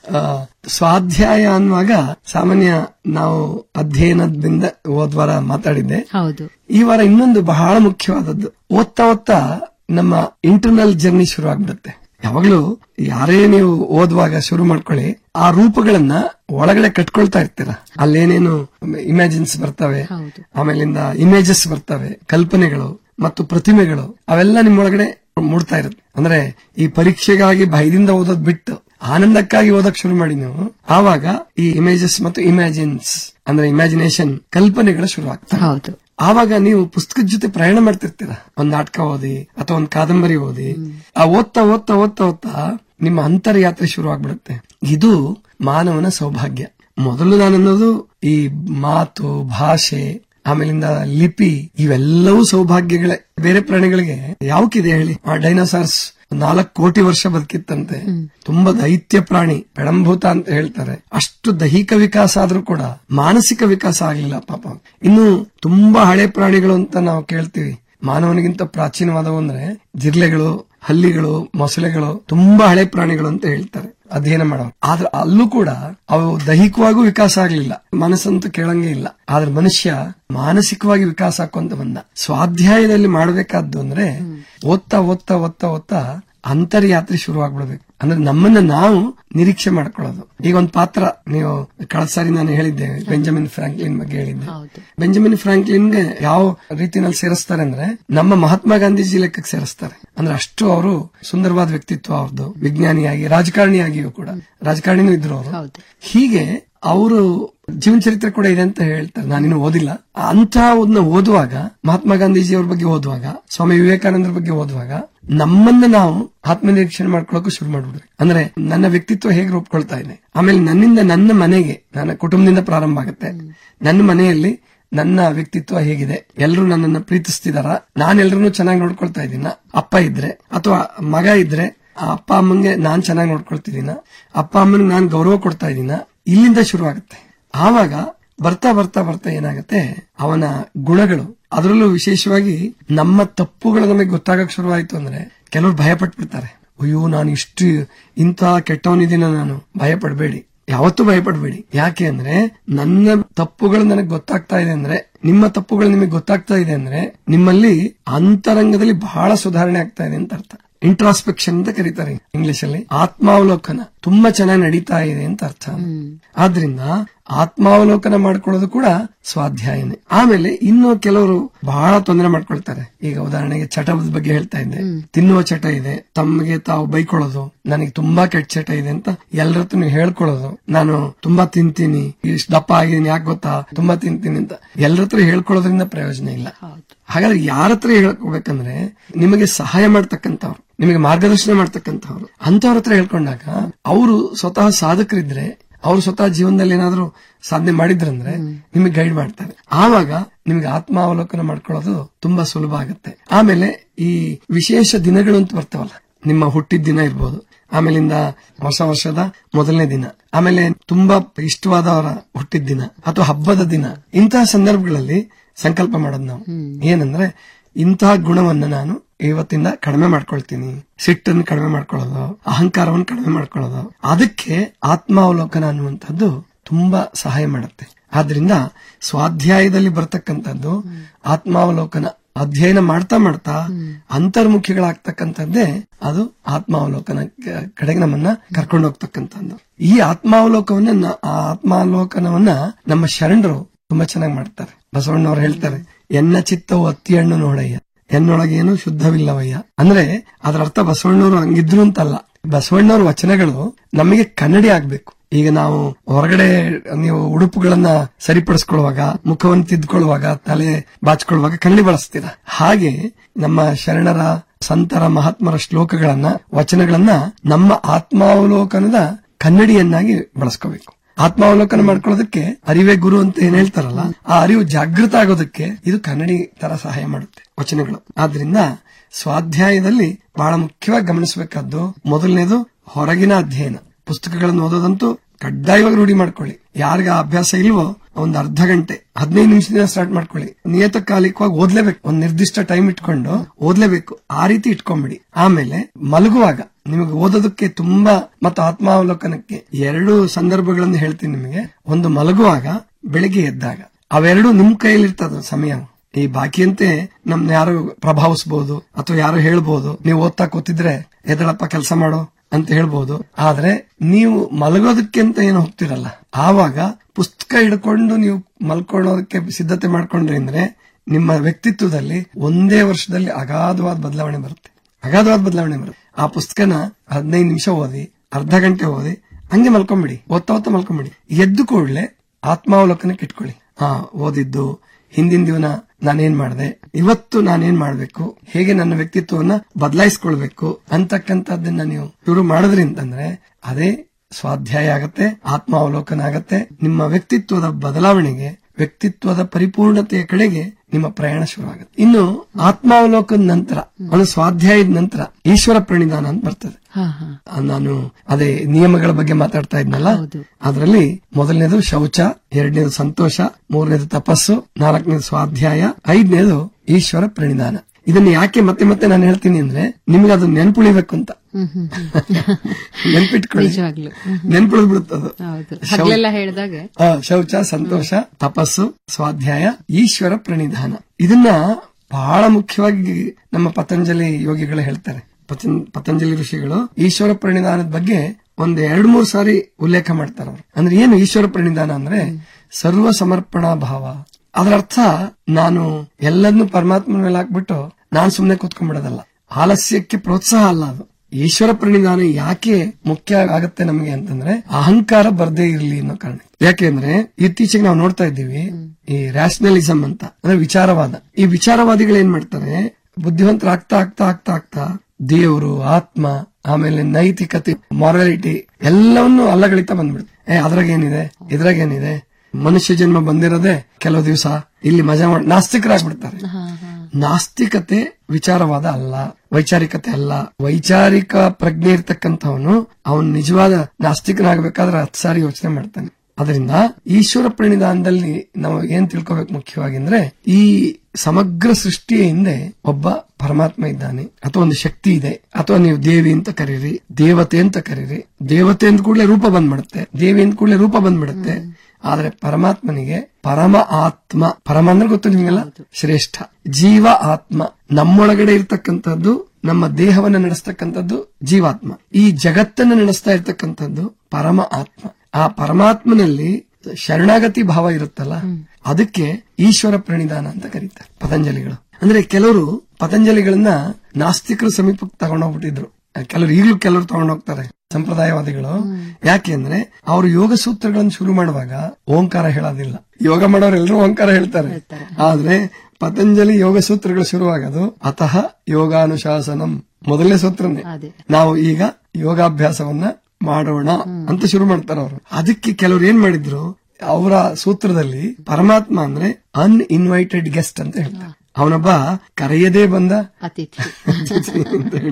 ಆ, ಸ್ವಾಧ್ಯಾಯ ಅನ್ನುವಾಗ ಸಾಮಾನ್ಯ ನಾವು ಅಧ್ಯಯನದಿಂದ ಹೋದ್ವಾರ ಮಾತಾಡಿದ್ದೆ ಹೌದು ಈ ವಾರ ಇನ್ನೊಂದು ಬಹಳ ಮುಖ್ಯವಾದದ್ದು ಓದ್ತಾ ಓದ್ತಾ ನಮ್ಮ ಇಂಟರ್ನಲ್ ಜರ್ನಿ ಶುರು ಆಗ್ಬಿಡುತ್ತೆ ಯಾವಾಗ್ಲೂ ಯಾರೇ ನೀವು ಓದುವಾಗ ಶುರು ಮಾಡ್ಕೊಳ್ಳಿ ಆ ರೂಪಗಳನ್ನ ಒಳಗಡೆ ಕಟ್ಕೊಳ್ತಾ ಇರ್ತೀರ ಅಲ್ಲೇನೇನು ಇಮ್ಯಾಜಿನ್ಸ್ ಬರ್ತವೆ ಹೌದು. ಆಮೇಲಿಂದ ಇಮೇಜಸ್ ಬರ್ತವೆ ಕಲ್ಪನೆಗಳು ಮತ್ತು ಪ್ರತಿಮೆಗಳು ಅವೆಲ್ಲ ನಿಮ್ಮೊಳಗಡೆ ಮೂಡ್ತಾ ಇರುತ್ತೆ ಅಂದ್ರೆ ಈ ಪರೀಕ್ಷೆಗಾಗಿ ಭಯದಿಂದ ಓದೋದ್ ಬಿಟ್ಟು ಆನಂದಕ್ಕಾಗಿ ಓದಕ್ ಶುರು ಮಾಡಿ ನೀವು ಆವಾಗ ಈ ಇಮೇಜಸ್ ಮತ್ತು ಇಮ್ಯಾಜಿನ್ಸ್ ಅಂದ್ರೆ ಇಮ್ಯಾಜಿನೇಷನ್ ಕಲ್ಪನೆಗಳು ಶುರು ಆಗ್ತವೆ ಹೌದು ಆವಾಗ ನೀವು ಪುಸ್ತಕದ ಜೊತೆ ಪ್ರಯಾಣ ಮಾಡ್ತಿರ್ತೀರ ಒಂದ್ ನಾಟಕ ಓದಿ ಅಥವಾ ಒಂದ್ ಕಾದಂಬರಿ ಓದಿ ಆ ಓದ್ತಾ ಓದ್ತಾ ಓದ್ತಾ ಓದ್ತಾ ನಿಮ್ಮ ಅಂತರ್ಯಾತ್ರೆ ಶುರು ಆಗ್ಬಿಡುತ್ತೆ ಇದು ಮಾನವನ ಸೌಭಾಗ್ಯ ಮೊದಲು ನಾನನ್ನೋದು ಈ ಮಾತು ಭಾಷೆ ಆಮೇಲಿಂದ ಲಿಪಿ ಇವೆಲ್ಲವೂ ಸೌಭಾಗ್ಯಗಳೇ ಬೇರೆ ಪ್ರಾಣಿಗಳಿಗೆ ಯಾವಕ್ಕಿದೆ ಹೇಳಿ ಆ ಡೈನೋಸಾರ್ಸ್ ನಾಲ್ಕು ಕೋಟಿ ವರ್ಷ ಬದುಕಿತ್ತಂತೆ ತುಂಬಾ ದೈತ್ಯ ಪ್ರಾಣಿ ಬೆಳಂಭೂತ ಅಂತ ಹೇಳ್ತಾರೆ ಅಷ್ಟು ದೈಹಿಕ ವಿಕಾಸ ಆದ್ರೂ ಕೂಡ ಮಾನಸಿಕ ವಿಕಾಸ ಆಗ್ಲಿಲ್ಲ ಪಾಪ ಇನ್ನು ತುಂಬಾ ಹಳೆ ಪ್ರಾಣಿಗಳು ಅಂತ ನಾವು ಕೇಳ್ತೀವಿ ಮಾನವನಿಗಿಂತ ಪ್ರಾಚೀನವಾದವು ಅಂದ್ರೆ ಜಿರ್ಲೆಗಳು ಹಲ್ಲಿಗಳು ಮೊಸಳೆಗಳು ತುಂಬಾ ಹಳೆ ಪ್ರಾಣಿಗಳು ಅಂತ ಹೇಳ್ತಾರೆ ಅಧ್ಯಯನ ಮಾಡೋರು ಆದ್ರೆ ಅಲ್ಲೂ ಕೂಡ ಅವು ದೈಹಿಕವಾಗೂ ವಿಕಾಸ ಆಗ್ಲಿಲ್ಲ ಮನಸ್ಸಂತೂ ಕೇಳಂಗೇ ಇಲ್ಲ ಆದ್ರೆ ಮನುಷ್ಯ ಮಾನಸಿಕವಾಗಿ ವಿಕಾಸ ಹಾಕೊಂತ ಬಂದ ಸ್ವಾಧ್ಯಾಯದಲ್ಲಿ ಮಾಡಬೇಕಾದ್ದು ಅಂದ್ರೆ ಓದ್ತಾ ಓದ್ತಾ ಓದ್ತಾ ಓದ್ತಾ ಅಂತರ್ಯಾತ್ರೆ ಶುರು ಆಗ್ಬಿಡ್ಬೇಕು ಅಂದ್ರೆ ನಮ್ಮನ್ನ ನಾವು ನಿರೀಕ್ಷೆ ಮಾಡ್ಕೊಳ್ಳೋದು ಈಗ ಒಂದು ಪಾತ್ರ ನೀವು ಕಳೆದ ಸಾರಿ ನಾನು ಹೇಳಿದ್ದೆ ಬೆಂಜಮಿನ್ ಫ್ರಾಂಕ್ಲಿನ್ ಬಗ್ಗೆ ಹೇಳಿದ್ದೆ ಬೆಂಜಮಿನ್ ಫ್ರಾಂಕ್ಲಿನ್ಗೆ ಯಾವ ರೀತಿನಲ್ಲಿ ಸೇರಿಸ್ತಾರೆ ಅಂದ್ರೆ ನಮ್ಮ ಮಹಾತ್ಮ ಗಾಂಧೀಜಿ ಲೆಕ್ಕಕ್ಕೆ ಸೇರಿಸ್ತಾರೆ ಅಂದ್ರೆ ಅಷ್ಟು ಅವರು ಸುಂದರವಾದ ವ್ಯಕ್ತಿತ್ವ ಅವ್ರದ್ದು ವಿಜ್ಞಾನಿಯಾಗಿ ರಾಜಕಾರಣಿಯಾಗಿಯೂ ಕೂಡ ರಾಜಕಾರಣಿನೂ ಇದ್ರು ಅವರು ಹೀಗೆ ಅವರು ಜೀವನ ಚರಿತ್ರೆ ಕೂಡ ಇದೆ ಅಂತ ಹೇಳ್ತಾರೆ ನಾನಿನ್ನು ಓದಿಲ್ಲ ಅಂತ ಒಂದನ್ನ ಓದುವಾಗ ಮಹಾತ್ಮ ಗಾಂಧೀಜಿ ಅವ್ರ ಬಗ್ಗೆ ಓದುವಾಗ ಸ್ವಾಮಿ ವಿವೇಕಾನಂದರ ಬಗ್ಗೆ ಓದುವಾಗ ನಮ್ಮನ್ನ ನಾವು ಆತ್ಮನಿರೀಕ್ಷಣೆ ಮಾಡ್ಕೊಳ್ಳೋಕೆ ಶುರು ಮಾಡ್ಬಿಡ್ರಿ ಅಂದ್ರೆ ನನ್ನ ವ್ಯಕ್ತಿತ್ವ ಹೇಗೆ ರೂಪ್ಕೊಳ್ತಾ ಇದೆ ಆಮೇಲೆ ನನ್ನಿಂದ ನನ್ನ ಮನೆಗೆ ನನ್ನ ಕುಟುಂಬದಿಂದ ಪ್ರಾರಂಭ ಆಗುತ್ತೆ ನನ್ನ ಮನೆಯಲ್ಲಿ ನನ್ನ ವ್ಯಕ್ತಿತ್ವ ಹೇಗಿದೆ ಎಲ್ಲರೂ ನನ್ನನ್ನು ಪ್ರೀತಿಸ್ತಿದಾರ ನಾನು ಎಲ್ರನ್ನೂ ಚೆನ್ನಾಗಿ ನೋಡ್ಕೊಳ್ತಾ ಇದ್ದೀನ ಅಪ್ಪ ಇದ್ರೆ ಅಥವಾ ಮಗ ಇದ್ರೆ ಆ ಅಪ್ಪ ಅಮ್ಮಂಗೆ ನಾನ್ ಚೆನ್ನಾಗಿ ನೋಡ್ಕೊಳ್ತಿದ್ದೀನ ಅಪ್ಪ ಅಮ್ಮನಿಗೆ ನಾನ್ ಗೌರವ ಕೊಡ್ತಾ ಇದ್ದೀನ ಇಲ್ಲಿಂದ ಶುರು ಆಗುತ್ತೆ ಆವಾಗ ಬರ್ತಾ ಬರ್ತಾ ಬರ್ತಾ ಏನಾಗುತ್ತೆ ಅವನ ಗುಣಗಳು ಅದರಲ್ಲೂ ವಿಶೇಷವಾಗಿ ನಮ್ಮ ತಪ್ಪುಗಳು ನಮಗೆ ಗೊತ್ತಾಗಕ್ ಶುರುವಾಯ್ತು ಅಂದ್ರೆ ಕೆಲವರು ಭಯ ಪಟ್ಬಿಡ್ತಾರೆ ಅಯ್ಯೋ ನಾನು ಇಷ್ಟು ಇಂಥ ಕೆಟ್ಟವನಿದ್ದೀನ ನಾನು ಭಯ ಪಡಬೇಡಿ ಯಾವತ್ತೂ ಭಯ ಪಡಬೇಡಿ ಯಾಕೆ ಅಂದ್ರೆ ನನ್ನ ತಪ್ಪುಗಳು ನನಗೆ ಗೊತ್ತಾಗ್ತಾ ಇದೆ ಅಂದ್ರೆ ನಿಮ್ಮ ತಪ್ಪುಗಳು ನಿಮಗೆ ಗೊತ್ತಾಗ್ತಾ ಇದೆ ಅಂದ್ರೆ ನಿಮ್ಮಲ್ಲಿ ಅಂತರಂಗದಲ್ಲಿ ಬಹಳ ಸುಧಾರಣೆ ಆಗ್ತಾ ಇದೆ ಅಂತ ಅರ್ಥ ಇಂಟ್ರಾಸ್ಪೆಕ್ಷನ್ ಅಂತ ಕರೀತಾರೆ ಇಂಗ್ಲಿಷ್ ಅಲ್ಲಿ ಆತ್ಮಾವಲೋಕನ ತುಂಬಾ ಚೆನ್ನಾಗಿ ನಡೀತಾ ಇದೆ ಅಂತ ಅರ್ಥ ಆದ್ರಿಂದ ಆತ್ಮಾವಲೋಕನ ಮಾಡ್ಕೊಳ್ಳೋದು ಕೂಡ ಸ್ವಾಧ್ಯಾಯನೇ ಆಮೇಲೆ ಇನ್ನು ಕೆಲವರು ಬಹಳ ತೊಂದರೆ ಮಾಡ್ಕೊಳ್ತಾರೆ ಈಗ ಉದಾಹರಣೆಗೆ ಚಟದ ಬಗ್ಗೆ ಹೇಳ್ತಾ ಇದ್ದೆ ತಿನ್ನುವ ಚಟ ಇದೆ ತಮಗೆ ತಾವು ಬೈಕೊಳ್ಳೋದು ನನಗೆ ತುಂಬಾ ಕೆಟ್ಟ ಚಟ ಇದೆ ಅಂತ ಎಲ್ಲರ ಹತ್ರ ಹೇಳ್ಕೊಳ್ಳೋದು ನಾನು ತುಂಬಾ ತಿಂತೀನಿ ಇಷ್ಟು ದಪ್ಪ ಆಗಿದ್ದೀನಿ ಯಾಕೆ ಗೊತ್ತಾ ತುಂಬಾ ತಿಂತೀನಿ ಅಂತ ಎಲ್ಲರ ಹತ್ರ ಹೇಳ್ಕೊಳ್ಳೋದ್ರಿಂದ ಪ್ರಯೋಜನ ಇಲ್ಲ ಹಾಗಾದ್ರೆ ಯಾರ ಹತ್ರ ಹೇಳ್ಕೋಬೇಕಂದ್ರೆ ನಿಮಗೆ ಸಹಾಯ ಮಾಡ್ತಕ್ಕಂಥವ್ರು ನಿಮಗೆ ಮಾರ್ಗದರ್ಶನ ಮಾಡ್ತಕ್ಕಂಥವ್ರು ಅಂತವ್ರ ಹತ್ರ ಹೇಳ್ಕೊಂಡಾಗ ಅವರು ಸ್ವತಃ ಸಾಧಕರಿದ್ರೆ ಅವ್ರು ಸ್ವತಃ ಜೀವನದಲ್ಲಿ ಏನಾದ್ರೂ ಸಾಧನೆ ಮಾಡಿದ್ರಂದ್ರೆ ನಿಮಗೆ ಗೈಡ್ ಮಾಡ್ತಾರೆ ಆವಾಗ ನಿಮಗೆ ಆತ್ಮಾವಲೋಕನ ಮಾಡ್ಕೊಳ್ಳೋದು ತುಂಬಾ ಸುಲಭ ಆಗುತ್ತೆ ಆಮೇಲೆ ಈ ವಿಶೇಷ ದಿನಗಳು ಅಂತ ಬರ್ತಾವಲ್ಲ ನಿಮ್ಮ ಹುಟ್ಟಿದ ದಿನ ಇರ್ಬೋದು ಆಮೇಲಿಂದ ಹೊಸ ವರ್ಷದ ಮೊದಲನೇ ದಿನ ಆಮೇಲೆ ತುಂಬಾ ಇಷ್ಟವಾದವರ ಹುಟ್ಟಿದ ದಿನ ಅಥವಾ ಹಬ್ಬದ ದಿನ ಇಂತಹ ಸಂದರ್ಭಗಳಲ್ಲಿ ಸಂಕಲ್ಪ ಮಾಡೋದು ನಾವು ಏನಂದ್ರೆ ಇಂತಹ ಗುಣವನ್ನ ನಾನು ಇವತ್ತಿಂದ ಕಡಿಮೆ ಮಾಡ್ಕೊಳ್ತೀನಿ ಸಿಟ್ಟನ್ನು ಕಡಿಮೆ ಮಾಡ್ಕೊಳ್ಳೋದು ಅಹಂಕಾರವನ್ನು ಕಡಿಮೆ ಮಾಡ್ಕೊಳ್ಳೋದು ಅದಕ್ಕೆ ಆತ್ಮಾವಲೋಕನ ಅನ್ನುವಂಥದ್ದು ತುಂಬಾ ಸಹಾಯ ಮಾಡುತ್ತೆ ಆದ್ರಿಂದ ಸ್ವಾಧ್ಯಾಯದಲ್ಲಿ ಬರ್ತಕ್ಕಂಥದ್ದು ಆತ್ಮಾವಲೋಕನ ಅಧ್ಯಯನ ಮಾಡ್ತಾ ಮಾಡ್ತಾ ಅಂತರ್ಮುಖಿಗಳಾಗ್ತಕ್ಕಂಥದ್ದೇ ಅದು ಆತ್ಮಾವಲೋಕನ ಕ- ಕಡೆಗೆ ನಮ್ಮನ್ನ ಕರ್ಕೊಂಡು ಹೋಗ್ತಕ್ಕಂಥದ್ದು ಈ ಆತ್ಮಾವಲೋಕವನ್ನ ನ- ಆ ಆತ್ಮಾವಲೋಕನವನ್ನ ನಮ್ಮ ಶರಣರು ತುಂಬಾ ಚೆನ್ನಾಗಿ ಮಾಡ್ತಾರೆ ಬಸವಣ್ಣವ್ರು ಹೇಳ್ತಾರೆ ಎನ್ನ ಚಿತ್ತವು ಅತ್ತಿ ಹಣ್ಣು ನೋಡಯ್ಯ ಎನ್ನೊಳಗೇನು ಶುದ್ಧವಿಲ್ಲವಯ್ಯ ಅಂದ್ರೆ ಅದರ ಅರ್ಥ ಬಸವಣ್ಣವರು ಹಂಗಿದ್ರು ಅಂತಲ್ಲ ಬಸವಣ್ಣವ್ರ ವಚನಗಳು ನಮಗೆ ಕನ್ನಡಿ ಆಗ್ಬೇಕು ಈಗ ನಾವು ಹೊರಗಡೆ ನೀವು ಉಡುಪುಗಳನ್ನ ಸರಿಪಡಿಸ್ಕೊಳ್ಳುವಾಗ ಮುಖವನ್ನು ತಿದ್ಕೊಳ್ಳುವಾಗ ತಲೆ ಬಾಚ್ಕೊಳ್ಳುವಾಗ ಕನ್ನಡಿ ಬಳಸ್ತೀರ ಹಾಗೆ ನಮ್ಮ ಶರಣರ ಸಂತರ ಮಹಾತ್ಮರ ಶ್ಲೋಕಗಳನ್ನ ವಚನಗಳನ್ನ ನಮ್ಮ ಆತ್ಮಾವಲೋಕನದ ಕನ್ನಡಿಯನ್ನಾಗಿ ಬಳಸ್ಕೋಬೇಕು ಆತ್ಮಾವಲೋಕನ ಮಾಡ್ಕೊಳ್ಳೋದಕ್ಕೆ ಅರಿವೇ ಗುರು ಅಂತ ಏನ್ ಹೇಳ್ತಾರಲ್ಲ ಆ ಅರಿವು ಜಾಗೃತ ಆಗೋದಕ್ಕೆ ಇದು ಕನ್ನಡಿ ತರ ಸಹಾಯ ಮಾಡುತ್ತೆ ವಚನಗಳು ಆದ್ರಿಂದ ಸ್ವಾಧ್ಯಾಯದಲ್ಲಿ ಬಹಳ ಮುಖ್ಯವಾಗಿ ಗಮನಿಸಬೇಕಾದ್ದು ಮೊದಲನೇದು ಹೊರಗಿನ ಅಧ್ಯಯನ ಪುಸ್ತಕಗಳನ್ನು ಓದೋದಂತೂ ಕಡ್ಡಾಯವಾಗಿ ರೂಢಿ ಮಾಡ್ಕೊಳ್ಳಿ ಯಾರಿಗ ಆ ಅಭ್ಯಾಸ ಇಲ್ವೋ ಒಂದ್ ಅರ್ಧ ಗಂಟೆ ಹದಿನೈದು ನಿಮಿಷದಿಂದ ಸ್ಟಾರ್ಟ್ ಮಾಡ್ಕೊಳ್ಳಿ ನಿಯತಕಾಲಿಕವಾಗಿ ಓದ್ಲೇಬೇಕು ಒಂದ್ ನಿರ್ದಿಷ್ಟ ಟೈಮ್ ಇಟ್ಕೊಂಡು ಓದ್ಲೇಬೇಕು ಆ ರೀತಿ ಇಟ್ಕೊಂಡ್ಬಿಡಿ ಆಮೇಲೆ ಮಲಗುವಾಗ ನಿಮಗೆ ಓದೋದಕ್ಕೆ ತುಂಬಾ ಮತ್ತು ಆತ್ಮಾವಲೋಕನಕ್ಕೆ ಎರಡು ಸಂದರ್ಭಗಳನ್ನು ಹೇಳ್ತೀನಿ ನಿಮಗೆ ಒಂದು ಮಲಗುವಾಗ ಬೆಳಿಗ್ಗೆ ಎದ್ದಾಗ ಅವೆರಡು ನಿಮ್ ಕೈಯಲ್ಲಿರ್ತದ ಸಮಯ ಈ ಬಾಕಿಯಂತೆ ನಮ್ನ ಯಾರು ಪ್ರಭಾವಿಸಬಹುದು ಅಥವಾ ಯಾರು ಹೇಳ್ಬೋದು ನೀವು ಓದ್ತಾ ಕೂತಿದ್ರೆ ಎದಳಪ್ಪ ಕೆಲಸ ಮಾಡೋ ಅಂತ ಹೇಳ್ಬೋದು ಆದ್ರೆ ನೀವು ಮಲಗೋದಕ್ಕೆ ಅಂತ ಏನು ಹೋಗ್ತಿರಲ್ಲ ಆವಾಗ ಪುಸ್ತಕ ಹಿಡ್ಕೊಂಡು ನೀವು ಮಲ್ಕೊಳ್ಳೋದಕ್ಕೆ ಸಿದ್ಧತೆ ಮಾಡ್ಕೊಂಡ್ರಿ ಅಂದ್ರೆ ನಿಮ್ಮ ವ್ಯಕ್ತಿತ್ವದಲ್ಲಿ ಒಂದೇ ವರ್ಷದಲ್ಲಿ ಅಗಾಧವಾದ ಬದಲಾವಣೆ ಬರುತ್ತೆ ಅಗಾಧವಾದ ಬದಲಾವಣೆ ಬರುತ್ತೆ ಆ ಪುಸ್ತಕನ ಹದಿನೈದು ನಿಮಿಷ ಓದಿ ಅರ್ಧ ಗಂಟೆ ಓದಿ ಹಂಗೆ ಮಲ್ಕೊಂಬಿಡಿ ಓದ್ತಾ ಓದ್ತಾ ಮಲ್ಕೊಂಬಿಡಿ ಎದ್ದು ಕೂಡಲೇ ಆತ್ಮಾವಲೋಕನಕ್ಕೆ ಇಟ್ಕೊಳ್ಳಿ ಹಾ ಓದಿದ್ದು ಹಿಂದಿನ ದಿವನ ನಾನೇನ್ ಮಾಡಿದೆ ಇವತ್ತು ನಾನೇನ್ ಮಾಡ್ಬೇಕು ಹೇಗೆ ನನ್ನ ವ್ಯಕ್ತಿತ್ವವನ್ನ ಬದಲಾಯಿಸ್ಕೊಳ್ಬೇಕು ಅಂತಕ್ಕಂಥದ್ದನ್ನ ನೀವು ಶುರು ಮಾಡಿದ್ರಿಂತಂದ್ರೆ ಅದೇ ಸ್ವಾಧ್ಯಾಯ ಆಗತ್ತೆ ಆತ್ಮಾವಲೋಕನ ಆಗತ್ತೆ ನಿಮ್ಮ ವ್ಯಕ್ತಿತ್ವದ ಬದಲಾವಣೆಗೆ ವ್ಯಕ್ತಿತ್ವದ ಪರಿಪೂರ್ಣತೆಯ ಕಡೆಗೆ ನಿಮ್ಮ ಪ್ರಯಾಣ ಶುರು ಆಗುತ್ತೆ ಇನ್ನು ಆತ್ಮಾವಲೋಕನ ನಂತರ ಒಂದು ಸ್ವಾಧ್ಯಾಯದ ನಂತರ ಈಶ್ವರ ಪ್ರಣಿಧಾನ ಅಂತ ಬರ್ತದೆ ಹಾ ಹಾ ಆ, ನಾನು ಅದೇ ನಿಯಮಗಳ ಬಗ್ಗೆ ಮಾತಾಡ್ತಾ ಇದ್ನಲ್ಲ ಅದರಲ್ಲಿ ಮೊದಲನೇದು ಶೌಚ ಎರಡನೇದು ಸಂತೋಷ ಮೂರನೇದು ತಪಸ್ಸು ನಾಲ್ಕನೇದು ಸ್ವಾಧ್ಯಾಯ ಐದನೇದು ಈಶ್ವರ ಪ್ರಣಿಧಾನ ಇದನ್ನ ಯಾಕೆ ಮತ್ತೆ ಮತ್ತೆ ನಾನು ಹೇಳ್ತೀನಿ ಅಂದ್ರೆ ನಿಮ್ಗೆ ಅದು ನೆನ್ಪುಳಿಬೇಕು ಅಂತ ಹ್ಮ್ ಹ್ಮ್ ನೆನ್ಪಿಟ್ಕೊಳ್ಳಿ ನಿಜವಾಗ್ಲು ಹ್ಮ್. ನೆನ್ಪುಳಿದ್ ಬಿಡುತ್ತದು ಹೌದು ಹಗಲೆಲ್ಲ ಹೇಳಿದಾಗ ಆ, ಶೌಚ ಸಂತೋಷ ತಪಸ್ಸು ಸ್ವಾಧ್ಯಾಯ ಈಶ್ವರ ಪ್ರಣಿಧಾನ ಇದನ್ನ ಬಹಳ ಮುಖ್ಯವಾಗಿ ನಮ್ಮ ಪತಂಜಲಿ ಯೋಗಿಗಳು ಹೇಳ್ತಾರೆ ಪತಂ- ಪತಂಜಲಿ ಋಷಿಗಳು ಈಶ್ವರ ಪ್ರಣಿಧಾನದ ಬಗ್ಗೆ ಒಂದ್ ಎರಡ್ ಮೂರ್ ಸಾರಿ ಉಲ್ಲೇಖ ಮಾಡ್ತಾರೆ ಅವ್ರು ಅಂದ್ರೆ ಏನು ಈಶ್ವರ ಪ್ರಣಿಧಾನ ಅಂದ್ರೆ ಸರ್ವ ಸಮರ್ಪಣಾ ಭಾವ ಅದರ ಅರ್ಥ ನಾನು ಎಲ್ಲದನ್ನು ಪರಮಾತ್ಮನ ಮೇಲೆ ಹಾಕ್ಬಿಟ್ಟು ನಾನ್ ಸುಮ್ನೆ ಕೂತ್ಕೊಂಡ್ಬಿಡೋದಲ್ಲ ಆಲಸ್ಯಕ್ಕೆ ಪ್ರೋತ್ಸಾಹ ಅಲ್ಲ ಅದು ಈಶ್ವರ ಪ್ರಣಿಧಾನ ಯಾಕೆ ಮುಖ್ಯ ಆಗತ್ತೆ ನಮಗೆ ಅಂತಂದ್ರೆ ಅಹಂಕಾರ ಬರ್ದೇ ಇರ್ಲಿ ಅನ್ನೋ ಕಾರಣ ಯಾಕೆಂದ್ರೆ ಇತ್ತೀಚೆಗೆ ನಾವು ನೋಡ್ತಾ ಇದ್ದೀವಿ ಈ ರ್ಯಾಷನಲಿಸಂ ಅಂತ ಅಂದ್ರೆ ವಿಚಾರವಾದ ಈ ವಿಚಾರವಾದಿಗಳು ಏನ್ ಮಾಡ್ತಾರೆ ಬುದ್ಧಿವಂತರಾಗ್ತಾ ಆಗ್ತಾ ಆಗ್ತಾ ಆಗ್ತಾ ದೇವರು ಆತ್ಮ ಆಮೇಲೆ ನೈತಿಕತೆ ಮಾರಾಲಿಟಿ ಎಲ್ಲವನ್ನು ಅಲ್ಲಗಳಿತಾ ಬಂದ್ಬಿಡುತ್ತೆ ಏ ಅದ್ರಾಗ ಏನಿದೆ ಇದ್ರಾಗ ಏನಿದೆ ಮನುಷ್ಯ ಜನ್ಮ ಬಂದಿರೋದೇ ಕೆಲವು ದಿವಸ ಇಲ್ಲಿ ಮಜಾ ಮಾಡಿ ನಾಸ್ತಿಕರಾಗ್ಬಿಡ್ತಾರೆ ನಾಸ್ತಿಕತೆ ವಿಚಾರವಾದ ಅಲ್ಲ ವೈಚಾರಿಕತೆ ಅಲ್ಲ ವೈಚಾರಿಕ ಪ್ರಜ್ಞೆ ಇರ್ತಕ್ಕಂಥವನು ಅವನು ನಿಜವಾದ ನಾಸ್ತಿಕನಾಗಬೇಕಾದ್ರೆ ಹತ್ತು ಸಾರಿ ಯೋಚನೆ ಮಾಡ್ತಾನೆ ಅದರಿಂದ ಈಶ್ವರ ಪ್ರಣಿಧಾನದಲ್ಲಿ ನಾವು ಏನ್ ತಿಳ್ಕೊಬೇಕು ಮುಖ್ಯವಾಗಿ ಅಂದ್ರೆ ಈ ಸಮಗ್ರ ಸೃಷ್ಟಿಯ ಹಿಂದೆ ಒಬ್ಬ ಪರಮಾತ್ಮ ಇದ್ದಾನೆ ಅಥವಾ ಒಂದು ಶಕ್ತಿ ಇದೆ ಅಥವಾ ನೀವು ದೇವಿ ಅಂತ ಕರೀರಿ ದೇವತೆ ಅಂತ ಕರೀರಿ ದೇವತೆ ಅಂದ ಕೂಡಲೇ ರೂಪ ಬಂದ್ಬಿಡುತ್ತೆ ದೇವಿ ಅಂದ ಕೂಡಲೇ ರೂಪ ಬಂದ್ಬಿಡುತ್ತೆ ಆದ್ರೆ ಪರಮಾತ್ಮನಿಗೆ ಪರಮ ಆತ್ಮ ಪರಮ ಅಂದ್ರೆ ಗೊತ್ತು ನಿಮ್ಗೆಲ್ಲ ಶ್ರೇಷ್ಠ ಜೀವ ಆತ್ಮ ನಮ್ಮೊಳಗಡೆ ಇರ್ತಕ್ಕಂಥದ್ದು ನಮ್ಮ ದೇಹವನ್ನ ನಡೆಸ್ತಕ್ಕಂಥದ್ದು ಜೀವಾತ್ಮ ಈ ಜಗತ್ತನ್ನ ನಡೆಸ್ತಾ ಇರ್ತಕ್ಕಂಥದ್ದು ಪರಮ ಆತ್ಮ ಆ ಪರಮಾತ್ಮನಲ್ಲಿ ಶರಣಾಗತಿ ಭಾವ ಇರುತ್ತಲ್ಲ ಅದಕ್ಕೆ ಈಶ್ವರ ಪ್ರಣಿಧಾನ ಅಂತ ಕರೀತಾರೆ ಪತಂಜಲಿಗಳು ಅಂದ್ರೆ ಕೆಲವರು ಪತಂಜಲಿಗಳನ್ನ ನಾಸ್ತಿಕರು ಸಮೀಪಕ್ಕೆ ತಗೊಂಡೋಗ್ಬಿಟ್ಟಿದ್ರು ಕೆಲವರು ಈಗಲೂ ಕೆಲವರು ತಗೊಂಡೋಗ್ತಾರೆ ಸಂಪ್ರದಾಯವಾದಿಗಳು ಯಾಕೆ ಅಂದ್ರೆ ಅವರು ಯೋಗ ಸೂತ್ರಗಳನ್ನು ಶುರು ಮಾಡುವಾಗ ಓಂಕಾರ ಹೇಳೋದಿಲ್ಲ ಯೋಗ ಮಾಡೋರು ಎಲ್ಲರೂ ಓಂಕಾರ ಹೇಳ್ತಾರೆ ಆದ್ರೆ ಪತಂಜಲಿ ಯೋಗ ಸೂತ್ರಗಳು ಶುರುವಾಗೋದು ಅತಃ ಯೋಗಾನುಶಾಸನಂ ಮೊದಲನೇ ಸೂತ್ರನೇ ನಾವು ಈಗ ಯೋಗಾಭ್ಯಾಸವನ್ನ ಮಾಡೋಣ ಅಂತ ಶುರು ಮಾಡ್ತಾರೆ ಅವರು ಅದಕ್ಕೆ ಕೆಲವರು ಏನ್ ಮಾಡಿದ್ರು ಅವರ ಸೂತ್ರದಲ್ಲಿ ಪರಮಾತ್ಮ ಅಂದ್ರೆ ಅನ್ಇನ್ವೈಟೆಡ್ ಗೆಸ್ಟ್ ಅಂತ ಹೇಳ್ತಾರೆ ಅವನೊಬ್ಬ ಕರೆಯದೇ ಬಂದ ಅತಿಥಿ ಅಂತ ಹೇಳಿ.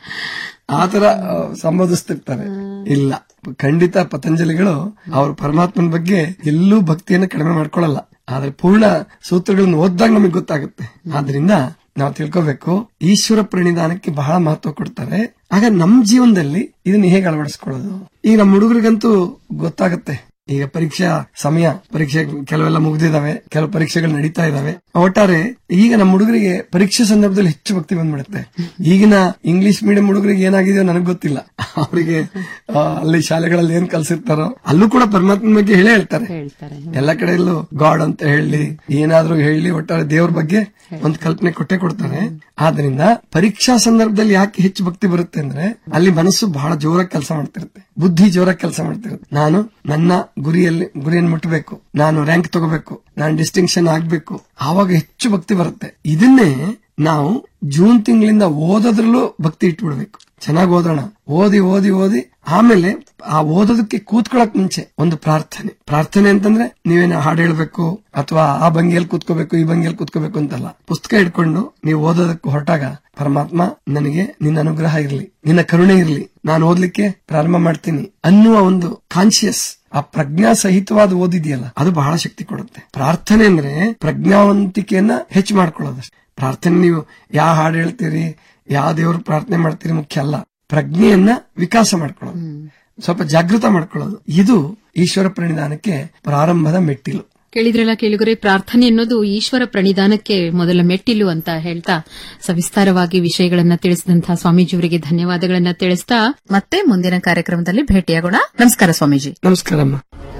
ಆತರ ಆ, ಸಂಬೋಧಿಸ್ತಿರ್ತಾರೆ ಇಲ್ಲ ಖಂಡಿತ ಪತಂಜಲಿಗಳು ಅವರು ಪರಮಾತ್ಮನ ಬಗ್ಗೆ ಎಲ್ಲೂ ಭಕ್ತಿಯನ್ನು ಕಡಿಮೆ ಮಾಡ್ಕೊಳ್ಳಲ್ಲ ಆದ್ರೆ ಪೂರ್ಣ ಸೂತ್ರಗಳನ್ನು ಓದಿದಾಗ ನಮಗೆ ಗೊತ್ತಾಗುತ್ತೆ ಆದ್ರಿಂದ ನಾವು ತಿಳ್ಕೋಬೇಕು ಈಶ್ವರ ಪ್ರಣಿಧಾನಕ್ಕೆ ಬಹಳ ಮಹತ್ವ ಕೊಡ್ತಾರೆ ಆಗ ನಮ್ ಜೀವನದಲ್ಲಿ ಇದನ್ನ ಹೇಗೆ ಅಳವಡಿಸ್ಕೊಳ್ಳೋದು ಈಗ ನಮ್ಮ ಹುಡುಗರಿಗಂತೂ ಗೊತ್ತಾಗುತ್ತೆ ಈಗ ಪರೀಕ್ಷಾ ಸಮಯ ಪರೀಕ್ಷೆ ಕೆಲವೆಲ್ಲ ಮುಗ್ದಿದಾವೆ ಕೆಲವು ಪರೀಕ್ಷೆಗಳು ನಡೀತಾ ಇದಾವೆ ಒಟ್ಟಾರೆ ಈಗ ನಮ್ಮ ಹುಡುಗರಿಗೆ ಪರೀಕ್ಷೆ ಸಂದರ್ಭದಲ್ಲಿ ಹೆಚ್ಚು ಭಕ್ತಿ ಬಂದ್ಬಿಡುತ್ತೆ ಈಗಿನ ಇಂಗ್ಲಿಷ್ ಮೀಡಿಯಂ ಹುಡುಗರಿಗೆ ಏನಾಗಿದೆಯೋ ನನಗೆ ಗೊತ್ತಿಲ್ಲ ಅವರಿಗೆ ಅಲ್ಲಿ ಶಾಲೆಗಳಲ್ಲಿ ಏನ್ ಕಲ್ಸಿರ್ತಾರೋ ಅಲ್ಲೂ ಕೂಡ ಪರಮಾತ್ಮನ ಬಗ್ಗೆ ಹೇಳೇ ಹೇಳ್ತಾರೆ ಹೇಳ್ತಾರೆ ಎಲ್ಲ ಕಡೆಯಲ್ಲೂ ಗಾಡ್ ಅಂತ ಹೇಳಿ ಏನಾದ್ರೂ ಹೇಳಿ ಒಟ್ಟಾರೆ ದೇವ್ರ ಬಗ್ಗೆ ಒಂದು ಕಲ್ಪನೆ ಕೊಟ್ಟೆ ಕೊಡ್ತಾರೆ ಆದ್ರಿಂದ ಪರೀಕ್ಷಾ ಸಂದರ್ಭದಲ್ಲಿ ಯಾಕೆ ಹೆಚ್ಚು ಭಕ್ತಿ ಬರುತ್ತೆ ಅಂದ್ರೆ ಅಲ್ಲಿ ಮನಸ್ಸು ಬಹಳ ಜೋರಾಗಿ ಕೆಲಸ ಮಾಡ್ತಿರುತ್ತೆ ಬುದ್ಧಿ ಜೋರಾಗಿ ಕೆಲಸ ಮಾಡ್ತಿರುತ್ತೆ ನಾನು ನನ್ನ ಗುರಿಯಲ್ಲಿ ಗುರಿಯನ್ನು ಮುಟ್ಟಬೇಕು ನಾನು ರ್ಯಾಂಕ್ ತಗೋಬೇಕು ನಾನು ಡಿಸ್ಟಿಂಕ್ಷನ್ ಆಗ್ಬೇಕು ಆವಾಗ ಹೆಚ್ಚು ಭಕ್ತಿ ಬರುತ್ತೆ ಇದನ್ನೇ ನಾವು ಜೂನ್ ತಿಂಗಳಿಂದ ಓದೋದ್ರಲ್ಲೂ ಭಕ್ತಿ ಇಟ್ಬಿಡ್ಬೇಕು ಚೆನ್ನಾಗಿ ಓದೋಣ ಓದಿ ಓದಿ ಓದಿ ಆಮೇಲೆ ಆ ಓದೋದಕ್ಕೆ ಕೂತ್ಕೊಳ್ಳಕ್ ಮುಂಚೆ ಒಂದು ಪ್ರಾರ್ಥನೆ ಪ್ರಾರ್ಥನೆ ಅಂತಂದ್ರೆ ನೀವೇನ ಹಾಡು ಹೇಳ್ಬೇಕು ಅಥವಾ ಆ ಭಂಗಿಯಲ್ಲಿ ಕೂತ್ಕೋಬೇಕು ಈ ಭಂಗಿಯಲ್ಲಿ ಕೂತ್ಕೋಬೇಕು ಅಂತಲ್ಲ ಪುಸ್ತಕ ಇಟ್ಕೊಂಡು ನೀವು ಓದೋದಕ್ಕೆ ಹೊರಟಾಗ ಪರಮಾತ್ಮ ನನಗೆ ನಿನ್ನ ಅನುಗ್ರಹ ಇರ್ಲಿ ನಿನ್ನ ಕರುಣೆ ಇರ್ಲಿ ನಾನು ಓದ್ಲಿಕ್ಕೆ ಪ್ರಾರಂಭ ಮಾಡ್ತೀನಿ ಅನ್ನುವ ಒಂದು ಕಾನ್ಶಿಯಸ್ ಆ ಪ್ರಜ್ಞಾ ಸಹಿತವಾದ ಓದಿದೆಯಲ್ಲ ಅದು ಬಹಳ ಶಕ್ತಿ ಕೊಡುತ್ತೆ ಪ್ರಾರ್ಥನೆ ಅಂದ್ರೆ ಪ್ರಜ್ಞಾವಂತಿಕೆಯನ್ನ ಹೆಚ್ಚು ಮಾಡ್ಕೊಳ್ಳೋದಷ್ಟೇ ಪ್ರಾರ್ಥನೆ ನೀವು ಯಾವ ಹಾಡು ಹೇಳ್ತೀರಿ ಯಾವ ದೇವ್ರ ಪ್ರಾರ್ಥನೆ ಮಾಡ್ತೀರಿ ಮುಖ್ಯ ಅಲ್ಲ ಪ್ರಜ್ಞೆಯನ್ನ ವಿಕಾಸ ಮಾಡ್ಕೊಳ್ಳೋದು ಸ್ವಲ್ಪ ಜಾಗೃತ ಮಾಡ್ಕೊಳ್ಳೋದು ಇದು ಈಶ್ವರ ಪ್ರಣಿಧಾನಕ್ಕೆ ಪ್ರಾರಂಭದ ಮೆಟ್ಟಿಲು ಕೇಳಿದ್ರಲ್ಲ ಕೇಳಿದರೆ ಪ್ರಾರ್ಥನೆ ಅನ್ನೋದು ಈಶ್ವರ ಪ್ರಣಿಧಾನಕ್ಕೆ ಮೊದಲ ಮೆಟ್ಟಿಲು ಅಂತ ಹೇಳ್ತಾ ಸವಿಸ್ತಾರವಾಗಿ ವಿಷಯಗಳನ್ನ ತಿಳಿಸಿದಂತಹ ಸ್ವಾಮೀಜಿಯವರಿಗೆ ಧನ್ಯವಾದಗಳನ್ನ ತಿಳಿಸ್ತಾ ಮತ್ತೆ ಮುಂದಿನ ಕಾರ್ಯಕ್ರಮದಲ್ಲಿ ಭೇಟಿಯಾಗೋಣ ನಮಸ್ಕಾರ ಸ್ವಾಮೀಜಿ ನಮಸ್ಕಾರಮ್ಮ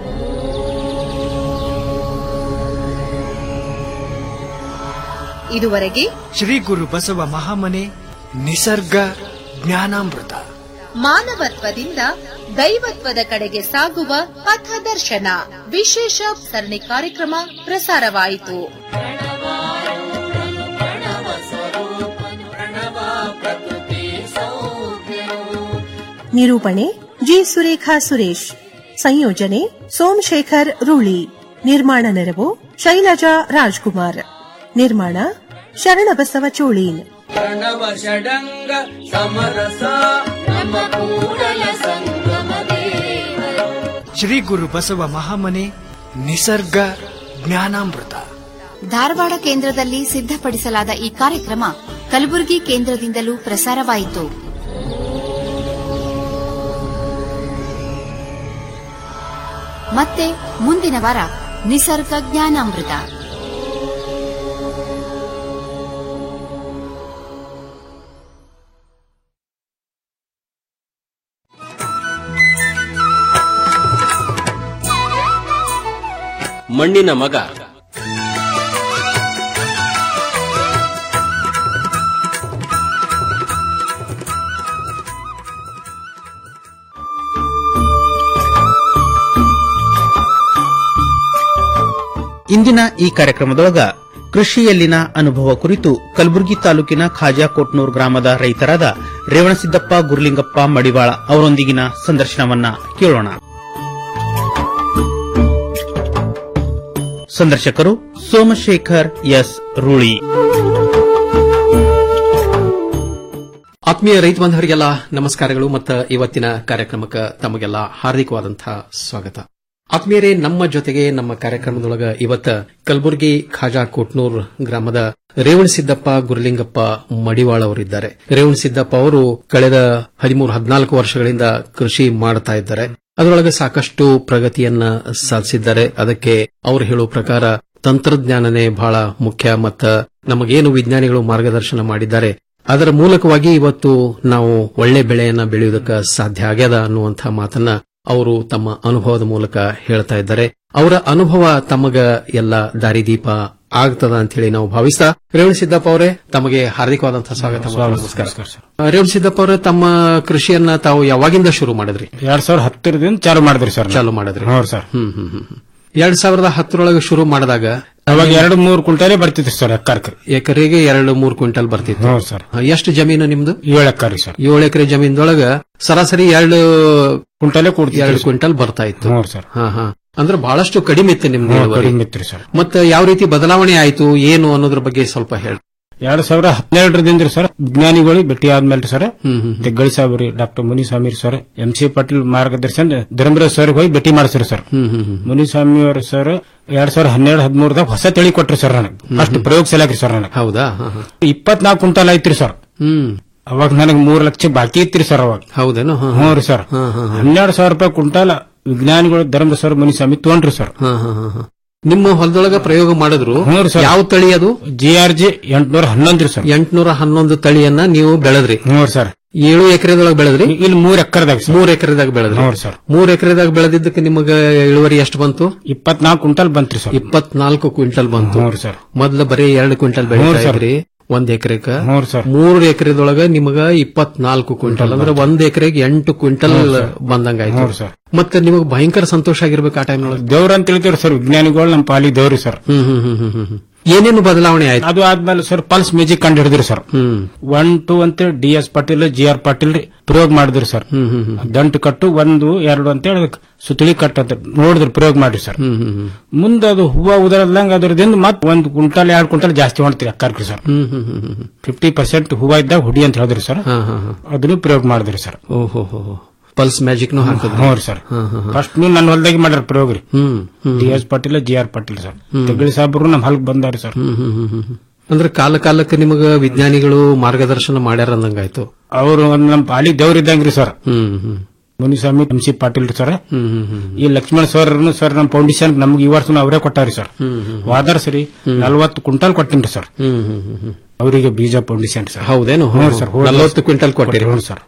ಇದುವರೆಗೆ ಶ್ರೀ ಗುರು ಬಸವ ಮಹಾಮನೆ ನಿಸರ್ಗ ಜ್ಞಾನಾಮೃತ ಮಾನವತ್ವದಿಂದ ದೈವತ್ವದ ಕಡೆಗೆ ಸಾಗುವ ಪಥದರ್ಶನ ವಿಶೇಷ ಸರಣಿ ಕಾರ್ಯಕ್ರಮ ಪ್ರಸಾರವಾಯಿತು ನಿರೂಪಣೆ ಜಿ ಸುರೇಖಾ ಸುರೇಶ್ ಸಂಯೋಜನೆ ಸೋಮಶೇಖರ್ ರೂಳಿ ನಿರ್ಮಾಣ ನೆರವು ಶೈಲಜಾ ರಾಜ್ಕುಮಾರ್ ನಿರ್ಮಾಣ ಶರಣಬಸವ ಚೋಳೀನ್ ಪ್ರಣವ ಷಡಂಗ ಸಮರಸ ನಮ್ಮ ಕೂಡಲ ಸಂಗಮ ದೇವರು ಶ್ರೀ ಗುರು ಬಸವ ಮಹಾಮನೆ ನಿಸರ್ಗ ಜ್ಞಾನಾಮೃತ ಧಾರವಾಡ ಕೇಂದ್ರದಲ್ಲಿ ಸಿದ್ಧಪಡಿಸಲಾದ ಈ ಕಾರ್ಯಕ್ರಮ ಕಲಬುರಗಿ ಕೇಂದ್ರದಿಂದಲೂ ಪ್ರಸಾರವಾಯಿತು ಮತ್ತೆ ಮುಂದಿನ ವಾರ ನಿಸರ್ಗ ಜ್ಞಾನಾಮೃತ ಮಣ್ಣಿನ ಮಗ ಇಂದಿನ ಈ ಕಾರ್ಯಕ್ರಮದೊಳಗ ಕೃಷಿಯಲ್ಲಿನ ಅನುಭವ ಕುರಿತು ಕಲಬುರಗಿ ತಾಲೂಕಿನ ಖಾಜಾಕೋಟ್ನೂರ್ ಗ್ರಾಮದ ರೈತರಾದ ರೇವಣಸಿದ್ದಪ್ಪ ಗುರ್ಲಿಂಗಪ್ಪ ಮಡಿವಾಳ ಅವರೊಂದಿಗಿನ ಸಂದರ್ಶನವನ್ನ ಕೇಳೋಣ ಸಂದರ್ಶಕರು ಸೋಮಶೇಖರ್ ಎಸ್ ರೂಳಿ ಆತ್ಮೀಯ ರೈತ ಬಾಂಧವರಿಗೆಲ್ಲ ನಮಸ್ಕಾರಗಳು ಮತ್ತು ಇವತ್ತಿನ ಕಾರ್ಯಕ್ರಮಕ್ಕೆ ತಮಗೆಲ್ಲ ಹಾರ್ದಿಕವಾದಂತಹ ಸ್ವಾಗತ ಆತ್ಮೀಯರೇ ನಮ್ಮ ಜೊತೆಗೆ ನಮ್ಮ ಕಾರ್ಯಕ್ರಮದೊಳಗ ಇವತ್ತ ಕಲಬುರಗಿ ಖಾಜಾ ಕೋಟ್ನೂರ್ ಗ್ರಾಮದ ರೇವಣಸಿದ್ದಪ್ಪ ಗುರುಲಿಂಗಪ್ಪ ಮಡಿವಾಳ ಅವರಿದ್ದಾರೆ ರೇವಣಸಿದ್ದಪ್ಪ ಅವರು ಕಳೆದ ಹದಿಮೂರು ಹದಿನಾಲ್ಕು ವರ್ಷಗಳಿಂದ ಕೃಷಿ ಮಾಡ್ತಾ ಇದ್ದಾರೆ ಅದರೊಳಗೆ ಸಾಕಷ್ಟು ಪ್ರಗತಿಯನ್ನ ಸಾಧಿಸಿದ್ದಾರೆ ಅದಕ್ಕೆ ಅವರು ಹೇಳುವ ಪ್ರಕಾರ ತಂತ್ರಜ್ಞಾನನೇ ಬಹಳ ಮುಖ್ಯ ಮತ್ತ ನಮಗೇನು ವಿಜ್ಞಾನಿಗಳು ಮಾರ್ಗದರ್ಶನ ಮಾಡಿದ್ದಾರೆ ಅದರ ಮೂಲಕವಾಗಿ ಇವತ್ತು ನಾವು ಒಳ್ಳೆ ಬೆಳೆಯನ್ನ ಬೆಳೆಯುವುದಕ್ಕೆ ಸಾಧ್ಯ ಆಗ್ಯದ ಅನ್ನುವಂಥ ಮಾತನ್ನ ಅವರು ತಮ್ಮ ಅನುಭವದ ಮೂಲಕ ಹೇಳ್ತಾ ಇದ್ದಾರೆ ಅವರ ಅನುಭವ ತಮಗ ಎಲ್ಲ ದಾರಿದೀಪ ಆಗ್ತದ ಅಂತ ಹೇಳಿ ನಾವು ಭಾವಿಸ್ತಾ ರೇವಣ ಸಿದ್ದಪ್ಪ ಅವರೇ ತಮಗೆ ಹಾರ್ದಿಕವಾದಂತಹ ಸ್ವಾಗತ ಮತ್ತು ನಮಸ್ಕಾರ ರೇವಣ ಸಿದ್ದಪ್ಪ ಅವರೇ ತಮ್ಮ ಕೃಷಿಯನ್ನ ತಾವು ಯಾವಾಗಿಂದ ಶುರು ಮಾಡಿದ್ರಿ ಎರಡ್ ಸಾವಿರದ ಹತ್ತರದಿಂದ ಚಾಲು ಮಾಡಿದ್ರಿ ಸರ್ ಚಾಲು ಮಾಡಿದ್ರಿ ಹೌದು ಸರ್ ಹ್ಮ್ ಹ್ಮ್ ಹ್ಮ್ ಹ್ಮ್. ಎರಡ್ ಸಾವಿರದ ಹತ್ತರೊಳಗೆ ಶುರು ಮಾಡಿದಾಗ ಅವಾಗ ಎರಡು ಮೂರು ಕುಂಟಾಲೆ ಬರ್ತಿತ್ತು ಸರ್ ಎಕ್ಕರ್ಕ ಎಕರೆಗೆ ಎರಡು ಮೂರು ಕ್ವಿಂಟಲ್ ಬರ್ತಿತ್ತು ಹೌದು ಸರ್ ಎಷ್ಟು ಜಮೀನು ನಿಮ್ದು ಏಳು ಎಕ್ಕರ್ ಸರ್ ಏಳು ಎಕರೆ ಜಮೀನ್ದೊಳಗ ಸರಾಸರಿ ಎರಡು ಕುಂಟಾಲೆ ಕೊಡ್ತಿತ್ತು ಎರಡು ಕ್ವಿಂಟಲ್ ಬರ್ತಾ ಇತ್ತು ಹೌದು ಸರ್ ಹಾ ಹಾ ಅಂದ್ರೆ ಬಹಳಷ್ಟು ಕಡಿಮೆ ಇತ್ತು ನಿಮ್ದು ಹ್ಮ್, ಇಳುವರಿ. ಕಡಿಮೆ ಇತ್ರಿ ಸರ್ ಮತ್ತೆ ಯಾವ ರೀತಿ ಬದಲಾವಣೆ ಆಯ್ತು ಏನು ಅನ್ನೋದ್ರ ಬಗ್ಗೆ ಸ್ವಲ್ಪ ಹೇಳಿ ಎರಡ್ ಸಾವಿರ ಹನ್ನೆರಡರಿಂದ ಸರ್ ವಿಜ್ಞಾನಿಗಳು ಭೇಟಿ ಆದ್ಮೇಲೆ ಸರ್ ತೆಗ್ಗಳಿ ಸಾಹೇಬ್ ರೀ doctor Muniswamy sir M C Patil ಮಾರ್ಗದರ್ಶನ ಧರ್ಮರಾಜ್ ಸರ್ ಹೋಗಿ ಭೇಟಿ ಮಾಡಿಸ್ರಿ ಸರ್ ಮುನಿಸ್ವಾಮಿ ಅವ್ರ ಸರ್ ಎರಡ್ ಸಾವಿರ ಹನ್ನೆರಡು ಹದಿಮೂರದಾಗ ಹೊಸ ತಳಿ ಕೊಟ್ರಿ ಸರ್ ನನಗೆ ಅಷ್ಟು ಪ್ರಯೋಗಶಾಲೆ ಸರ್ ನನಗೆ ಹೌದಾ ಇಪ್ಪತ್ನಾಲ್ಕು ಕುಂಟಾಲ್ ಐತ್ರಿ ಸರ್ ಹ್ಮ್ ಅವಾಗ ನನಗೆ ಮೂರು ಲಕ್ಷ ಬಾಕಿ ಇತ್ರಿ ಸರ್ ಅವಾಗ ಹೌದೇನು ಹಾ, ಹ್ಞೂ ರೀ ಸರ್ ಹನ್ನೆರಡು ಸಾವಿರ ರೂಪಾಯಿ ಕುಂಟಾಲ ವಿಜ್ಞಾನಿಗಳು ಧರ್ಮ ಸರ್ ಮುನಿಸ್ವಾಮಿ ತೊಗೊಂಡ್ರಿ ಸರ್ ಹಾ, ಹಾ, ಹಾ, ಹಾ. ನಿಮ್ಮ ಹೊಲದೊಳಗ ಪ್ರಯೋಗ ಮಾಡಿದ್ರು ಹ್ಞೂ ರೀ ಸರ್ ಯಾವ ತಳಿ ಅದು ಜಿ ಆರ್ ಜಿ ಎಂಟ್ನೂರ ಹನ್ನೊಂದು ರೀ ಸರ್ ಎಂಟ್ನೂರ ಹನ್ನೊಂದು ತಳಿಯನ್ನ ನೀವು ಬೆಳೆದ್ರಿ ಹ್ಞೂ ಸರ್ ಏಳು ಎಕರೆದೊಳಗೆ ಬೆಳೆದ್ರಿ ಇಲ್ಲಿ ಮೂರ್ ಎಕರೆದಾಗ ಸರ್ ಮೂರ್ ಎಕರೆದಾಗ ಬೆಳೆದ್ರಿ ಹ್ಞೂ ಸರ್ ಮೂರ್ ಎಕರೆದಾಗ ಬೆಳೆದಿದ್ದಕ್ಕೆ ನಿಮಗ ಇಳುವರಿ ಎಷ್ಟು ಬಂತು ಇಪ್ಪತ್ನಾಲ್ಕು ಕುಂಟಲ್ ಬಂತ್ರಿ ಸರ್ ಇಪ್ಪತ್ನಾಲ್ಕು ಕ್ವಿಂಟಲ್ ಬಂತು ಹ್ಞೂ ಸರ್ ಮೊದ್ಲು ಬರೀ ಎರಡು ಕ್ವಿಂಟಲ್ ಹ್ಞೂ ಬೆಳೀತಾ ಸರ್. ಇದ್ರಿ ಒಂದ್ ಎಕರೆಕ ಹ್ಞೂ ಸರ್ ಮೂರು ಎಕರೆದೊಳಗ ನಿಮಗ ಇಪ್ಪತ್ನಾಲ್ಕು ಕ್ವಿಂಟಲ್ ಅಂದ್ರೆ ಒಂದ್ ಎಕರೆಗೆ ಎಂಟು ಕ್ವಿಂಟಲ್ ಹ್ಞೂ ಸರ್. ಬಂದಂಗಾಯ್ತು ಹ್ಞೂ ಸರ್. ಮತ್ತೆ ನಿಮಗ್ ಭಯಂಕರ ಸಂತೋಷ ಆಗಿರ್ಬೇಕು ಆ ಟೈಮ್ನೊಳಗೆ ದೇವ್ರ ಅಂತ ಹೇಳ್ತೀವಿ ಸರ್ ವಿಜ್ಞಾನಿಗಳು ನಮ್ಮ ಪಾಲಿ ದೇವ್ರಿ ಸರ್ ಹ್ಮ್ ಹ್ಮ್ ಹ್ಮ್ ಹ್ಮ್ ಹ್ಮ್ ಹ್ಮ್. ಏನೇನು ಬದಲಾವಣೆ ಆಯ್ತು ಅದು ಆದ್ಮೇಲೆ ಸರ್ ಪಲ್ಸ್ ಮ್ಯೂಸಿಕ್ ಕಂಡು ಹಿಡಿದ್ರಿ ಸರ್ ಹ್ಮ್ ಒನ್ ಟೂ ಅಂತ D S Patil G R Patil ರೀ ಪ್ರಯೋಗ ಮಾಡಿದ್ರಿ ಸರ್ ಹ್ಮ್ ಹ್ಮ್ ಹ್ಮ್ ದಂಟು ಕಟ್ಟು ಒಂದು ಎರಡು ಅಂತ ಹೇಳಿ ಸುತ್ತಳಿ ಕಟ್ಟು ಅಂತ ನೋಡಿದ್ರಿ ಪ್ರಯೋಗ ಮಾಡ್ರಿ ಸರ್ ಹ್ಮ್ ಹ್ಮ್ ಹ್ಮ್ ಮುಂದೆ ಅದು ಹೂವ ಉದರದಂಗ ಅದ್ರದಿಂದ ಮತ್ತೆ ಒಂದು ಕುಂಟಲ್ ಎರಡು ಕುಂಟಲ್ ಜಾಸ್ತಿ ಮಾಡ್ತೀರಿ ಅಕ್ಕಾರ್ಕ್ರಿ ಸರ್ ಹ್ಮ್ ಹ್ಮ್ ಹ್ಮ್ ಹ್ಮ್ ಫಿಫ್ಟಿ ಪರ್ಸೆಂಟ್ ಹೂವ ಇದ್ದಾಗ ಹುಡಿ ಅಂತ ಹೇಳಿದ್ರಿ ಸರ್ ಹಾ ಹಾ ಹಾ ಅದನ್ನು ಪ್ರಯೋಗ ಮಾಡಿದ್ರಿ ಸರ್ ಓಹೋ ಹೋ ಹೋ. ಪಲ್ಸ್ ಮ್ಯಾಜಿಕ್ ನು ಹಾಕಿದ್ರಿ ಹ್ಞೂ ರೀ ಸರ್ ಹಾ ಹಾ ಹಾ. ಫಸ್ಟ್ ನೀವು ನನ್ನ ಹೊಲದಾಗಿ ಮಾಡ್ಯಾರ ಪ್ರಯೋಗ ರೀ ಹ್ಮ್ ಹ್ಮ್ D S Patil G R Patil sir ಹ್ಮ್. ತೆಗಳಿ ಸಾಬ್ರು ನಮ್ಮ ಹೊಲಕ್ ಬಂದಾರಿ ಸರ್ ಹ್ಮ್ ಹ್ಮ್ ಹ್ಮ್ ಹ್ಮ್ ಹ್ಮ್. ಅಂದ್ರೆ ಕಾಲ ಕಾಲಕ್ಕೆ ನಿಮಗ ವಿಜ್ಞಾನಿಗಳು ಮಾರ್ಗದರ್ಶನ ಮಾಡ್ಯಾರ ಅಂದಂಗಾಯ್ತು ಅವರು ಒಂದ್ ನಮ್ ಪಾಲಿ ದೇವ್ರ ಇದ್ದಂಗ್ರಿ ಸರ್ ಹ್ಮ್ ಹ್ಮ್ ಮುನಿಸ್ವಾಮಿ ಎಂ ಸಿ ಪಾಟೀಲ್ ರೀ ಸರ್ ಹ್ಮ್ ಹ್ಮ್ ಹ್ಮ್ ಈ ಲಕ್ಷ್ಮಣ ಸರ್ ಸರ್ ನಮ್ ಫೌಂಡೇಶನ್ ನಮ್ಗೆ ಈ ವರ್ಷ ಅವರೇ ಕೊಟ್ಟಾರಿ ಸರ್ ಹ್ಮ್ ಹ್ಮ್ ವಾದರ್ ಸರಿ ನಲ್ವತ್ತು ಕ್ವಿಂಟಲ್ ಕೊಟ್ಟಿನ್ರಿ ಸರ್ ಹ್ಮ್ ಹ್ಮ್ ಹ್ಮ್ ಹ್ಮ್ ಅವರಿಗೆ ಬೀಜ ಫೌಂಡೇಶನ್ ಸರ್ ಹೌದೇನು ಹ್ಞೂ ಸರ್ ಹೋದ ನಲವತ್ತು ಕ್ವಿಂಟಲ್ ಕೊಟ್ಟಿರಿ ಹ್ಞೂ ಸರ್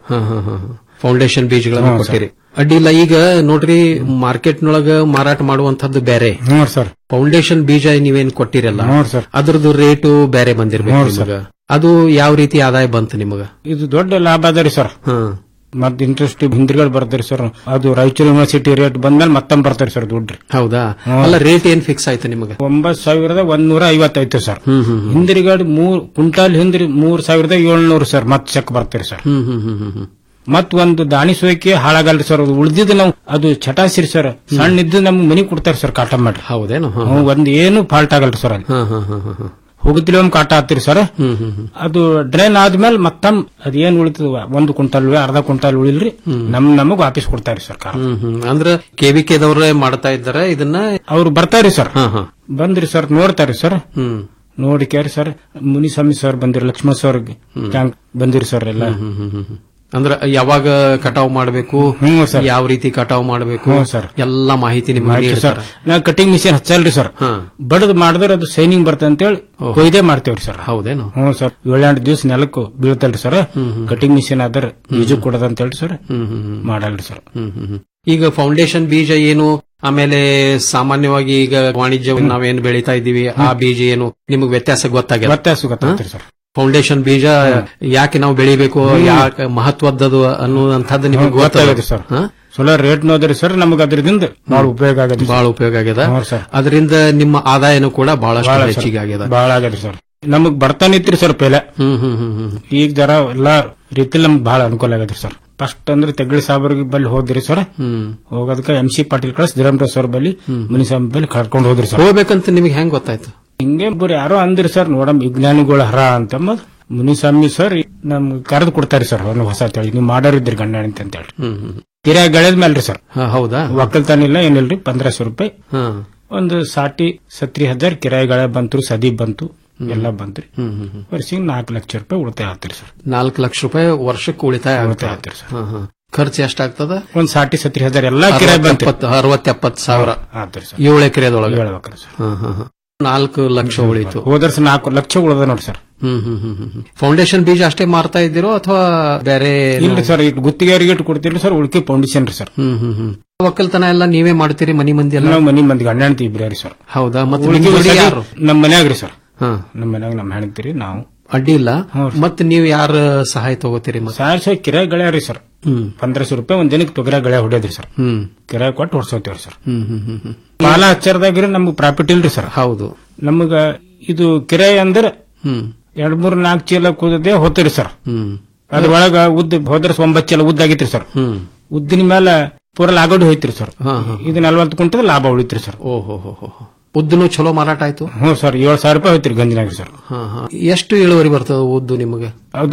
ಫೌಂಡೇಶನ್ ಬೀಜಗಳನ್ನ ಹ್ಞೂ ಕೊಟ್ಟಿರಿ ಅಡ್ಡಿಲ್ಲ ಈಗ ನೋಡ್ರಿ ಮಾರ್ಕೆಟ್ ನೊಳಗ ಮಾರಾಟ ಮಾಡುವಂತದ್ದು ಬೇರೆ ಹ್ಞೂ ಸರ್ ಫೌಂಡೇಶನ್ ಬೀಜ ನೀವೇನ್ ಕೊಟ್ಟಿರಲ್ಲ ಹ್ಞೂ ಸರ್ ಅದ್ರದ್ದು ರೇಟು ಬೇರೆ ಬಂದಿರ್ಬೇಕು ಹ್ಞೂ ಸರ್. ನಿಮಗ ಅದು ಯಾವ ರೀತಿ ಆದಾಯ ಬಂತು ನಿಮಗ ಇದು ದೊಡ್ಡ ಲಾಭ ಅದ ರೀ ಸರ್ ಹ್ಮ್ ಮತ್ ಇಂಟ್ರೆಸ್ಟ್ ಹಿಂದ್ಗಡೆ ಬರ್ತಾರೆ ಸರ್ ಅದು ರಾಯಚೂರು ಯೂನಿವರ್ಸಿಟಿ ರೇಟ್ ಬಂದ್ಮೇಲೆ ಮತ್ತೊಮ್ಮೆ ಬರ್ತಾರೆ ಸರ್ ದುಡ್ಡು ಹೌದಾ ಹ್ಮ್. ಅಲ್ಲ ರೇಟ್ ಏನ್ ಫಿಕ್ಸ್ ಆಯ್ತು ನಿಮಗ ಒಂಬತ್ ಸಾವಿರದ ಒಂದೂರ ಐವತ್ತೈದು ಸರ್ ಹ್ಮ್ ಹ್ಮ್ ಹ್ಮ್. ಹಿಂದಿರಿಗಾಡಿ ಮೂರ್ ಕುಂಟಾಲ್ ಹಿಂದಿರಿ ಮೂರ್ ಸಾವಿರದ ಏಳ್ನೂರು ಸರ್ ಮತ್ ಚೆಕ್ ಬರ್ತೀರಿ ಸರ್ ಹ್ಮ್ ಹ್ಮ್ ಹ್ಮ್ ಹ್ಮ್ ಹ್ಮ್ ಮತ್ ಒಂದು ದಾಣಿ ಸೋಯಕ್ಕೆ ಹಾಳಾಗಲ್ರಿ ಸರ್ ಅದು ಉಳಿದಿದ್ದು ನಾವು ಅದು ಚಟಾಸಿರಿ ಸರ್ ಸಣ್ಣ ಇದ್ದು ನಮ್ಗೆ ಮನಿ ಕೊಡ್ತಾರೆ ಸರ್ ಕಾಟ ಮಾಡಿ ಹೌದೇನು ಹ್ಮ್ ಹ್ಮ್, ಒಂದ್ ಏನು ಫಾಲ್ಟ್ ಆಗಲ್ರಿ ಸರ್ ಅಲ್ಲಿ ಹ್ಮ್ ಹ್ಮ್ ಹ್ಮ್ ಹ್ಮ್ ಹ್ಮ್ ಹೋಗುತ್ತಿಲ್ಲ ಒಮ್ಮೆ ಕಾಟ ಹತ್ತಿರಿ ಸರ್ ಹ್ಮ್ ಹ್ಮ್ ಹ್ಮ್ ಅದು ಡ್ರೈನ್ ಆದ್ಮೇಲೆ ಮತ್ತಮ್ ಅದ್ ಏನ್ ಉಳಿತದ ಒಂದು ಕ್ವಿಂಟಲ್ ಅರ್ಧ ಕ್ವಿಂಟಲ್ ಉಳಿಲ್ರಿ ನಮ್ ನಮಗ್ ವಾಪಸ್ ಕೊಡ್ತಾರಿ ಸರ್ ಕಾರ ಹ್ಮ್ ಹ್ಮ್ ಅಂದ್ರ ಕೆವಿಕೆದವ್ರೆ ಮಾಡ್ತಾ ಇದ್ದಾರೆ ಇದನ್ನ ಅವ್ರು ಬರ್ತಾರಿ ಸರ್ ಹಾ ಹಾ ಬಂದ್ರಿ ಸರ್ ನೋಡ್ತಾರಿ ಸರ್ ಹ್ಮ್ ನೋಡಿ ಕೇರಿ ಸರ್ ಮುನಿಸ್ವಾಮಿ ಸರ್ ಬಂದಿರಿ ಲಕ್ಷ್ಮಣ ಸರ್ ಟ್ಯಾಂಕ್ ಬಂದಿರಿ ಸರ್ ಎಲ್ಲ ಹ್ಮ್ ಹ್ಮ್ ಹ್ಮ್ ಹ್ಮ್. ಅಂದ್ರ ಯಾವಾಗ ಕಟಾವ್ ಮಾಡಬೇಕು ಹ್ಮ್ ಸರ್. ಯಾವ ರೀತಿ ಕಟಾವ್ ಮಾಡಬೇಕು ಹ್ಮ್ ಸರ್. ಎಲ್ಲಾ ಮಾಹಿತಿ ನಿಮ್ಗೆ ಆಯ್ತು ಸರ್ ನೀಡ್ತಾರ ನಾ ಕಟಿಂಗ್ ಮಿಷಿನ್ ಹಚ್ಚಲ್ರಿ ಸರ್ ಹಾ ಬಡದ್ ಮಾಡಿದ್ರೆ ಅದು ಸೈನಿಂಗ್ ಬರ್ತದೆ ಅಂತೇಳಿ ಓಹೋ. ಕೊಯ್ದೇ ಮಾಡ್ತೇವ್ರಿ ಸರ್ ಹೌದೇನು ಹ್ಞೂ ಸರ್ ಏಳೆಂಟು ದಿವಸ ನೆಲಕ್ಕೂ ಬೀಳ್ತಲ್ರಿ ಸರ್ ಕಟಿಂಗ್ ಮಿಷಿನ್ ಆದ್ರ ಬೀಜ ಕೊಡದ ಅಂತ ಹೇಳಿ ಸರ್ ಹ್ಮ್ ಹ್ಮ್ ಹ್ಮ್ ಮಾಡಲ್ರಿ ಸರ್ ಹ್ಮ್ ಹ್ಮ್ ಹ್ಮ್. ಈಗ ಫೌಂಡೇಶನ್ ಬೀಜ ಏನು ಆಮೇಲೆ ಸಾಮಾನ್ಯವಾಗಿ ಈಗ ವಾಣಿಜ್ಯ ನಾವೇನು ಬೆಳೀತಾ ಇದ್ದೀವಿ ಆ ಬೀಜ ಏನು ನಿಮಗೆ ವ್ಯತ್ಯಾಸ ಗೊತ್ತಾಗಿದೆ ವ್ಯತ್ಯಾಸ ಗೊತ್ತಾಗ್ತದೆ ಸರ್ ಫೌಂಡೇಶನ್ ಬೀಜ ಯಾಕೆ ನಾವು ಬೆಳಿಬೇಕು ಯಾಕೆ ಮಹತ್ವದ್ದು ಅನ್ನುವಂಥದ್ದು ನಿಮಗೆ ಗೊತ್ತಾಗದೆ ಗೊತ್ತಾಗುತ್ತೆ ಸರ್ ಚಲೋ ರೇಟ್ ನೋದ್ರಿ ಸರ್ ನಮಗ್ ಅದ್ರದಿಂದ ಬಹಳ ಉಪಯೋಗ ಆಗದ್ರಿ ಬಹಳ ಉಪಯೋಗ ಆಗ್ಯದ ಹ್ಞೂ ಸರ್ ಅದರಿಂದ ನಿಮ್ಮ ಆದಾಯನೂ ಕೂಡ ಬಹಳಷ್ಟು ಬಹಳ ಹೆಚ್ಚಿಗೆ ಆಗ್ಯದ ಬಹಳ ಆಗದ್ರಿ ಸರ್ ನಮಗ್ ಬರ್ತಾನೆ ಇತ್ರಿ ಸರ್ ಪೆಲೆ ಹ್ಮ್ ಹ್ಮ್ ಹ್ಮ್ ಹ್ಮ್ ಈಗ ಜರ ಎಲ್ಲಾ ರೀತಿಲಿ ನಮ್ಗೆ ಬಹಳ ಅನುಕೂಲ ಆಗದ್ರಿ ಸರ್ ಫಸ್ಟ್ ಅಂದ್ರೆ ತೆಗಳಿ ಸಾಬ್ರಿಗೆ ಬಲ್ಲಿ ಹೋದ್ರಿ ಸರ್ ಹ್ಮ್ ಹೋಗೋದಕ್ಕೆ ಎಂ ಸಿ ಪಾಟೀಲ್ ಕಳಿಸ್ ಧೀರಮ್ರಾವ್ ಸರ್ ಬಲ್ಲಿ ಮುನಿಸ್ವಾಮಿ ಬಲ್ಲಿ ಕರ್ಕೊಂಡು ಹೋದ್ರಿ ಸರ್ ಹೋಗ್ಬೇಕಂತ ನಿಮಗೆ ಹೆಂಗ್ ಗೊತ್ತಾಯ್ತು ಹಿಂಗೆ ಬರೀ ಯಾರೋ ಅಂದ್ರಿ ಸರ್ ನೋಡಮ್ ವಿಜ್ಞಾನಿಗಳ ಹರ ಅಂತ ಅಂಬದ್ ಮುನಿಸ್ವಾಮಿ ಸರ್ ನಮ್ಗೆ ಕರೆದು ಕೊಡ್ತಾರಿ ಸರ್ ಒಂದು ಹೊಸ ತಳಿ ನೀವು ಮಾಡೋರ್ ಇದ್ರಿ ಗಂಡ ಹೆಂಡತಿ ಅಂತ ಹೇಳಿ ಹ್ಮ್ ಹ್ಮ್ ಕಿರಿಯ ಗಳದ ಮೇಲ್ರಿ ಸರ್ ಹಾ, ಹೌದಾ ಒಕ್ಕಲ್ತನ ಇಲ್ಲ ಏನಿಲ್ರಿ ಪಂದ್ರಸೋ ರೂಪಾಯಿ ಹಾ ಒಂದು ಸಾಟಿ ಸತ್ರಿ ಹಜಾರ್ ಕಿರಾಯ ಗಳ ಬಂತು ಸದಿ ಬಂತು ಎಲ್ಲ ಬಂತ್ರಿ ಹ್ಮ್ ಹ್ಮ್ ಹ್ಮ್ ವರ್ಷಿಗೆ ನಾಲ್ಕು ಲಕ್ಷ ರೂಪಾಯಿ ಉಳಿತಾಯ ಆಗ್ತೀರಿ ಸರ್ ನಾಲ್ಕು ಲಕ್ಷ ರೂಪಾಯಿ ವರ್ಷಕ್ಕೆ ಉಳಿತಾಯ ಆಗುತ್ತೆ ಉಳಿತಾಯ ಆಗ್ತೀರಿ ಸರ್ ಹಾ, ಹಾ. ಖರ್ಚು ಎಷ್ಟಾಗ್ತದ ಒಂದ್ ಸಾಟಿ ಸತ್ರಿ ಹಜಾರ್ ಎಲ್ಲಾ ಕಿರಾಯ ಬಂತು ಅರವತ್ತ ಎಪ್ಪತ್ತು ಸಾವಿರ ಆಗ್ತೀರಿ ಸರ್ ಏಳು ಎಕರೆದೊಳಗೆ ಹೇಳ್ಬೇಕ್ರಿ ಸರ್ ಹಾ, ಹಾ, ಹಾ. ನಾಲ್ಕು ಲಕ್ಷ ಉಳಿತು ಹೋದ ವರ್ಷ ನಾಲ್ಕು ಲಕ್ಷ ಉಳಿದ ನೋಡಿ ಸರ್ ಹ್ಮ್ ಹ್ಮ್ ಹ್ಮ್ ಹ್ಮ್ ಹ್ಮ್. ಫೌಂಡೇಶನ್ ಬೀಜ ಅಷ್ಟೇ ಮಾರ್ತಾ ಇದ್ದೀರೋ ಅಥವಾ ಬೇರೆ ಇಲ್ರಿ ಸರ್ ಇಟ್ಟು ಗುತ್ತಿಗೆಯವರಿಗೆ ಇಟ್ಟು ಕೊಡ್ತೀರಿ ಸರ್ ಉಳ್ಕಿ ಫೌಂಡೇಶನ್ ರೀ ಸರ್ ಹ್ಮ್ ಹ್ಮ್ ಹ್ಮ್ ಒಕ್ಕಲ್ತನ ಎಲ್ಲ ನೀವೇ ಮಾಡ್ತೀರಿ ಮನಿ ಮಂದಿ ಎಲ್ಲ ನಾವು ಮನಿ ಮಂದಿ ಗಂಡ ಹೆಂಡತಿ ಇಬ್ರಿ ಸರ್ ಹೌದಾ ಮತ್ತೆ ಉಳ್ಕಿ ನಿಮ್ಮ ಜೋಡಿ ಸರಿ ಯಾರು ನಮ್ಮ ಮನ್ಯಾಗ್ರಿ ಸರ್ ಹಾ ನಮ್ಮ ಮನ್ಯಾಗ ನಮ್ಮ ಹೆಣ್ತಿರಿ ನಾವು ಅಡ್ಡಿ ಇಲ್ಲ ಮತ್ತೆ ನೀವು ಯಾರ ಸಹಾಯ ತಗೋತೀರಿ ಮತ್ತೆ ಸಾವಿರ ಸಾವಿರ ಕಿರಾಯ ಗಳೇ ರೀ ಸರ್ ಹ್ಮ್ ಪಂದ್ರಸೋ ರೂಪಾಯಿ ಒಂದ್ ದಿನಕ್ಕೆ ತೊಗರ ಗಳೇ ಹೊಡೆದ್ರಿ ಸರ್ ಹ್ಮ್ ಕಿರಾಯ ಕೊಟ್ಟು ಹೊಡ್ಸೋತೇವ್ರಿ ಸರ್ ಹ್ಮ್ ಹ್ಮ್ ಹ್ಮ್ ಹ್ಮ್ ಪಾಲ ಹಚ್ಚರ್ದಾಗ್ರಿ ನಮ್ಗೆ ಪ್ರಾಫಿಟ್ ಇಲ್ರಿ ಸರ್ ಹೌದು ನಮಗ ಇದು ಕಿರಾಯ ಅಂದ್ರೆ ಹ್ಮ್ ಎರಡ್ ಮೂರ್ ನಾಲ್ಕು ಚೀಲ ಕೂದದೆ ಹೋಗ್ತೀರಿ ಸರ್ ಹ್ಮ್ ಅದ್ರೊಳಗ ಉದ್ದ ಹೋದ್ರ ಒಂಬತ್ತು ಚೀಲ ಉದ್ದ ಆಗಿತ್ರಿ ಸರ್ ಹ್ಮ್ ಉದ್ದಿನ ಮೇಲೆ ಪೂರ ಲಾಗೋಡಿ ಹೋಯ್ತ್ರಿ ಸರ್ ಹಾ ಹಾ ಇದು ನಲ್ವತ್ತು ಕುಂಟದ ಲಾಭ ಉಳಿತ್ರಿ ಸರ್ ಓಹೋ ಹೋ ಹೋ ಹೋ. ಉದ್ದನು ಚಲೋ ಮಾರಾಟ ಆಯ್ತು ಹ್ಞೂ ಸರ್ ಏಳು ಸಾವಿರ ರೂಪಾಯಿ ಹೋಯ್ತ್ರಿ ಗಂಜಿನಾಗ ಸರ್ ಹಾ ಹಾ ಎಷ್ಟು ಇಳುವರಿ ಬರ್ತದ ಉದ್ದು ನಿಮಗೆ ಅದು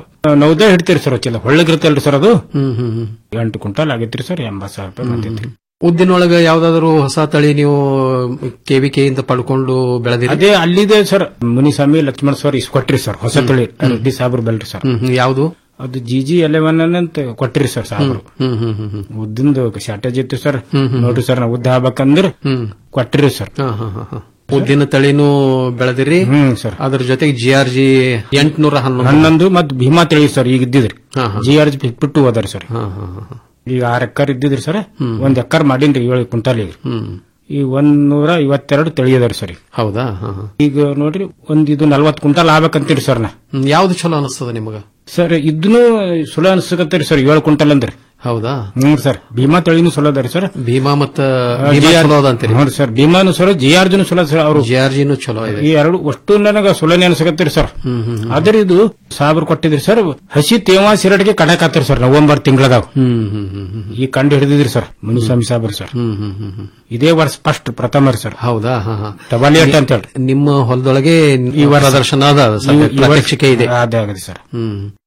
ನೌದೇ ಹಿಡ್ತೀರಿ ಸರ್ ಚೀಲ ಹೊಳ್ಳಗಿರ್ತಲ್ರಿ ಸರ್ ಅದು ಹ್ಮ್ ಹ್ಮ್ ಹ್ಮ್ ಎಂಟು ಕ್ವಿಂಟಲ್ ಆಗೈತ್ರಿ ಸರ್ ಎಂಬತ್ತು ಸಾವಿರ ರೂಪಾಯಿ ಬಂದೈತ್ರಿ ಉದ್ದಿನೊಳಗ ಯಾವ್ದಾದ್ರು ಹೊಸ ತಳಿ ನೀವು ಕೆವಿಕೆಯಿಂದ ಪಡ್ಕೊಂಡು ಬೆಳೆದಿರಿ ಅದೇ ಅಲ್ಲಿದೆ ಸರ್ ಮುನಿಸ್ವಾಮಿ ಲಕ್ಷ್ಮಣ ಸರ್ ಇಸ್ ಕೊಟ್ರಿ ಸರ್ ಹೊಸ ತಳಿ ರೆಡ್ಡಿ ಸಾಬ್ರು ಬೆಲ್ರಿ ಸರ್ ಹ್ಮ್ ಹ್ಮ್ ಯಾವ್ದು ಅದು ಜಿ ಜಿ ಎಲೆವನ್ ಅಂತ ಕೊಟ್ರಿ ಸರ್ ಸಾಬ್ರು ಹ್ಮ್ ಹ್ಮ್ ಹ್ಮ್ ಹ್ಮ್ ಉದ್ದಿಂದು ಶಾರ್ಟೇಜ್ ಇತ್ತು ಸರ್ ಹ್ಮ್ ಹ್ಮ್. ನೋಡ್ರಿ ಸರ್ ನಾವು ಉದ್ದ ಆಗ್ಬೇಕಂದ್ರ ಹ್ಮ್ ಕೊಟ್ರಿ ಸರ್ ಹಾ ಹಾ ಹಾ ಹಾ. ಉದ್ದಿನ ತಳಿನೂ ಬೆಳೆದಿರಿ ಹ್ಮ್ ಸರ್ ಅದ್ರ ಜೊತೆಗೆ ಜಿ ಆರ್ ಜಿ ಎಂಟ್ನೂರ ಹನ್ನೊಂದು ಹನ್ನೊಂದು ಮತ್ ಭೀಮಾ ತಳಿ ಸರ್ ಈಗ ಇದ್ದಿದ್ರಿ ಹಾ ಹಾ ಜಿ ಆರ್ ಜಿ ಬಿಟ್ಟು ಹೋದಾರಿ ಸರ್ ಹಾ ಹಾ ಹಾ ಹಾ. ಈಗ ಆರ್ ಎಕರ್ ಇದ್ದಿದ್ರಿ ಸರ್ ಹ್ಮ್. ಒಂದ್ ಎಕರ್ ಮಾಡೀನ್ರಿ ಏಳು ಕ್ವಿಂಟಲ್ ಈಗ ಹ್ಮ್ ಈಗ ಒಂದ್ ನೂರ ಐವತ್ತೆರಡು ತಳಿ ಅದಾರಿ ಸರ್ ಈಗ. ಹೌದಾ ಹಾ ಹಾ ಈಗ ನೋಡ್ರಿ ಒಂದ್ ಇದು ನಲ್ವತ್ ಕ್ವಿಂಟಲ್ ಆಗ್ಬೇಕಂತೀರಿ ಸರ್ ನಾ ಹ್ಮ್, ಯಾವ್ದು ಚಲೋ ಅನಿಸ್ತದ ನಿಮಗ ಸರ್ ಇದನ್ನು ಸುಲೋ ಅನ್ಸಕತ್ತೀರಿ ಸರ್ ಏಳು ಕ್ವಿಂಟಲ್ ಅಂದ್ರಿ ಹೌದಾ ಹ್ಮ್ ಸರ್ ಭೀಮಾ ತಳಿನೂ ಸುಲೋ ಅದಾರಿ ಸರ್ ಭೀಮಾ ಮತ್ತ ಆ, ಭೀಮಾ JR ಚಲೋ ಅದ ಅಂತೀರಿ ಹ್ಞೂ ಸರ್ ಭೀಮಾನು ಸರ್ ಜಿ ಆರ್ ಜಿನು ಸುಲೋ ಸರ್ ಅವರು ಜಿ ಆರ್ ಜಿನು ಚಲೋ ಇದೆ ಈ ಎರಡು ಅಷ್ಟು ನನಗ ಸುಲನೆ ಅನ್ಸಕತ್ತೀರಿ ಸರ್ ಹ್ಮ್ ಹ್ಮ್ ಹ್ಮ್. ಆದ್ರೆ ಇದು ಸಾವಿರ ಕೊಟ್ಟಿದ್ರಿ ಸರ್ ಹಸಿ ತೇವಾ ಸಿರಡ್ಗೆ ಕಡಕಾತ್ರಿ ಸರ್ ನವೆಂಬರ್ ತಿಂಗಳದಾಗ ಹ್ಮ್ ಹ್ಮ್ ಹ್ಮ್ ಹ್ಮ್ ಈ ಕಂಡು ಹಿಡಿದಿದ್ರಿ ಸರ್ ಮುನಿಸ್ವಾಮಿ ಸಾಬ್ರು ಸರ್ ಹ್ಮ್ ಹ್ಮ್ ಹ್ಮ್ ಹ್ಮ್ ಇದೇ ವರ್ಷ ಫಸ್ಟ್ ಪ್ರಥಮ ರೀ ಸರ್ ಹೌದಾ ಹಾ ಹಾ ಡಬಲ್ ಏಟ್ ಅಂತ ಹೇಳಿ ನಿಮ್ಮ ಹೊಲದೊಳಗೆ ಈ ವರ್ಷ- ಪ್ರದರ್ಶನ ಅದ ಈ- ಈ ವರ್ಷ- ಪ್ರತ್ಯಕ್ಷಿಕೆ ಇದೆ ಅದೇ ಆಗದೆ ಸರ್ ಹ್ಮ್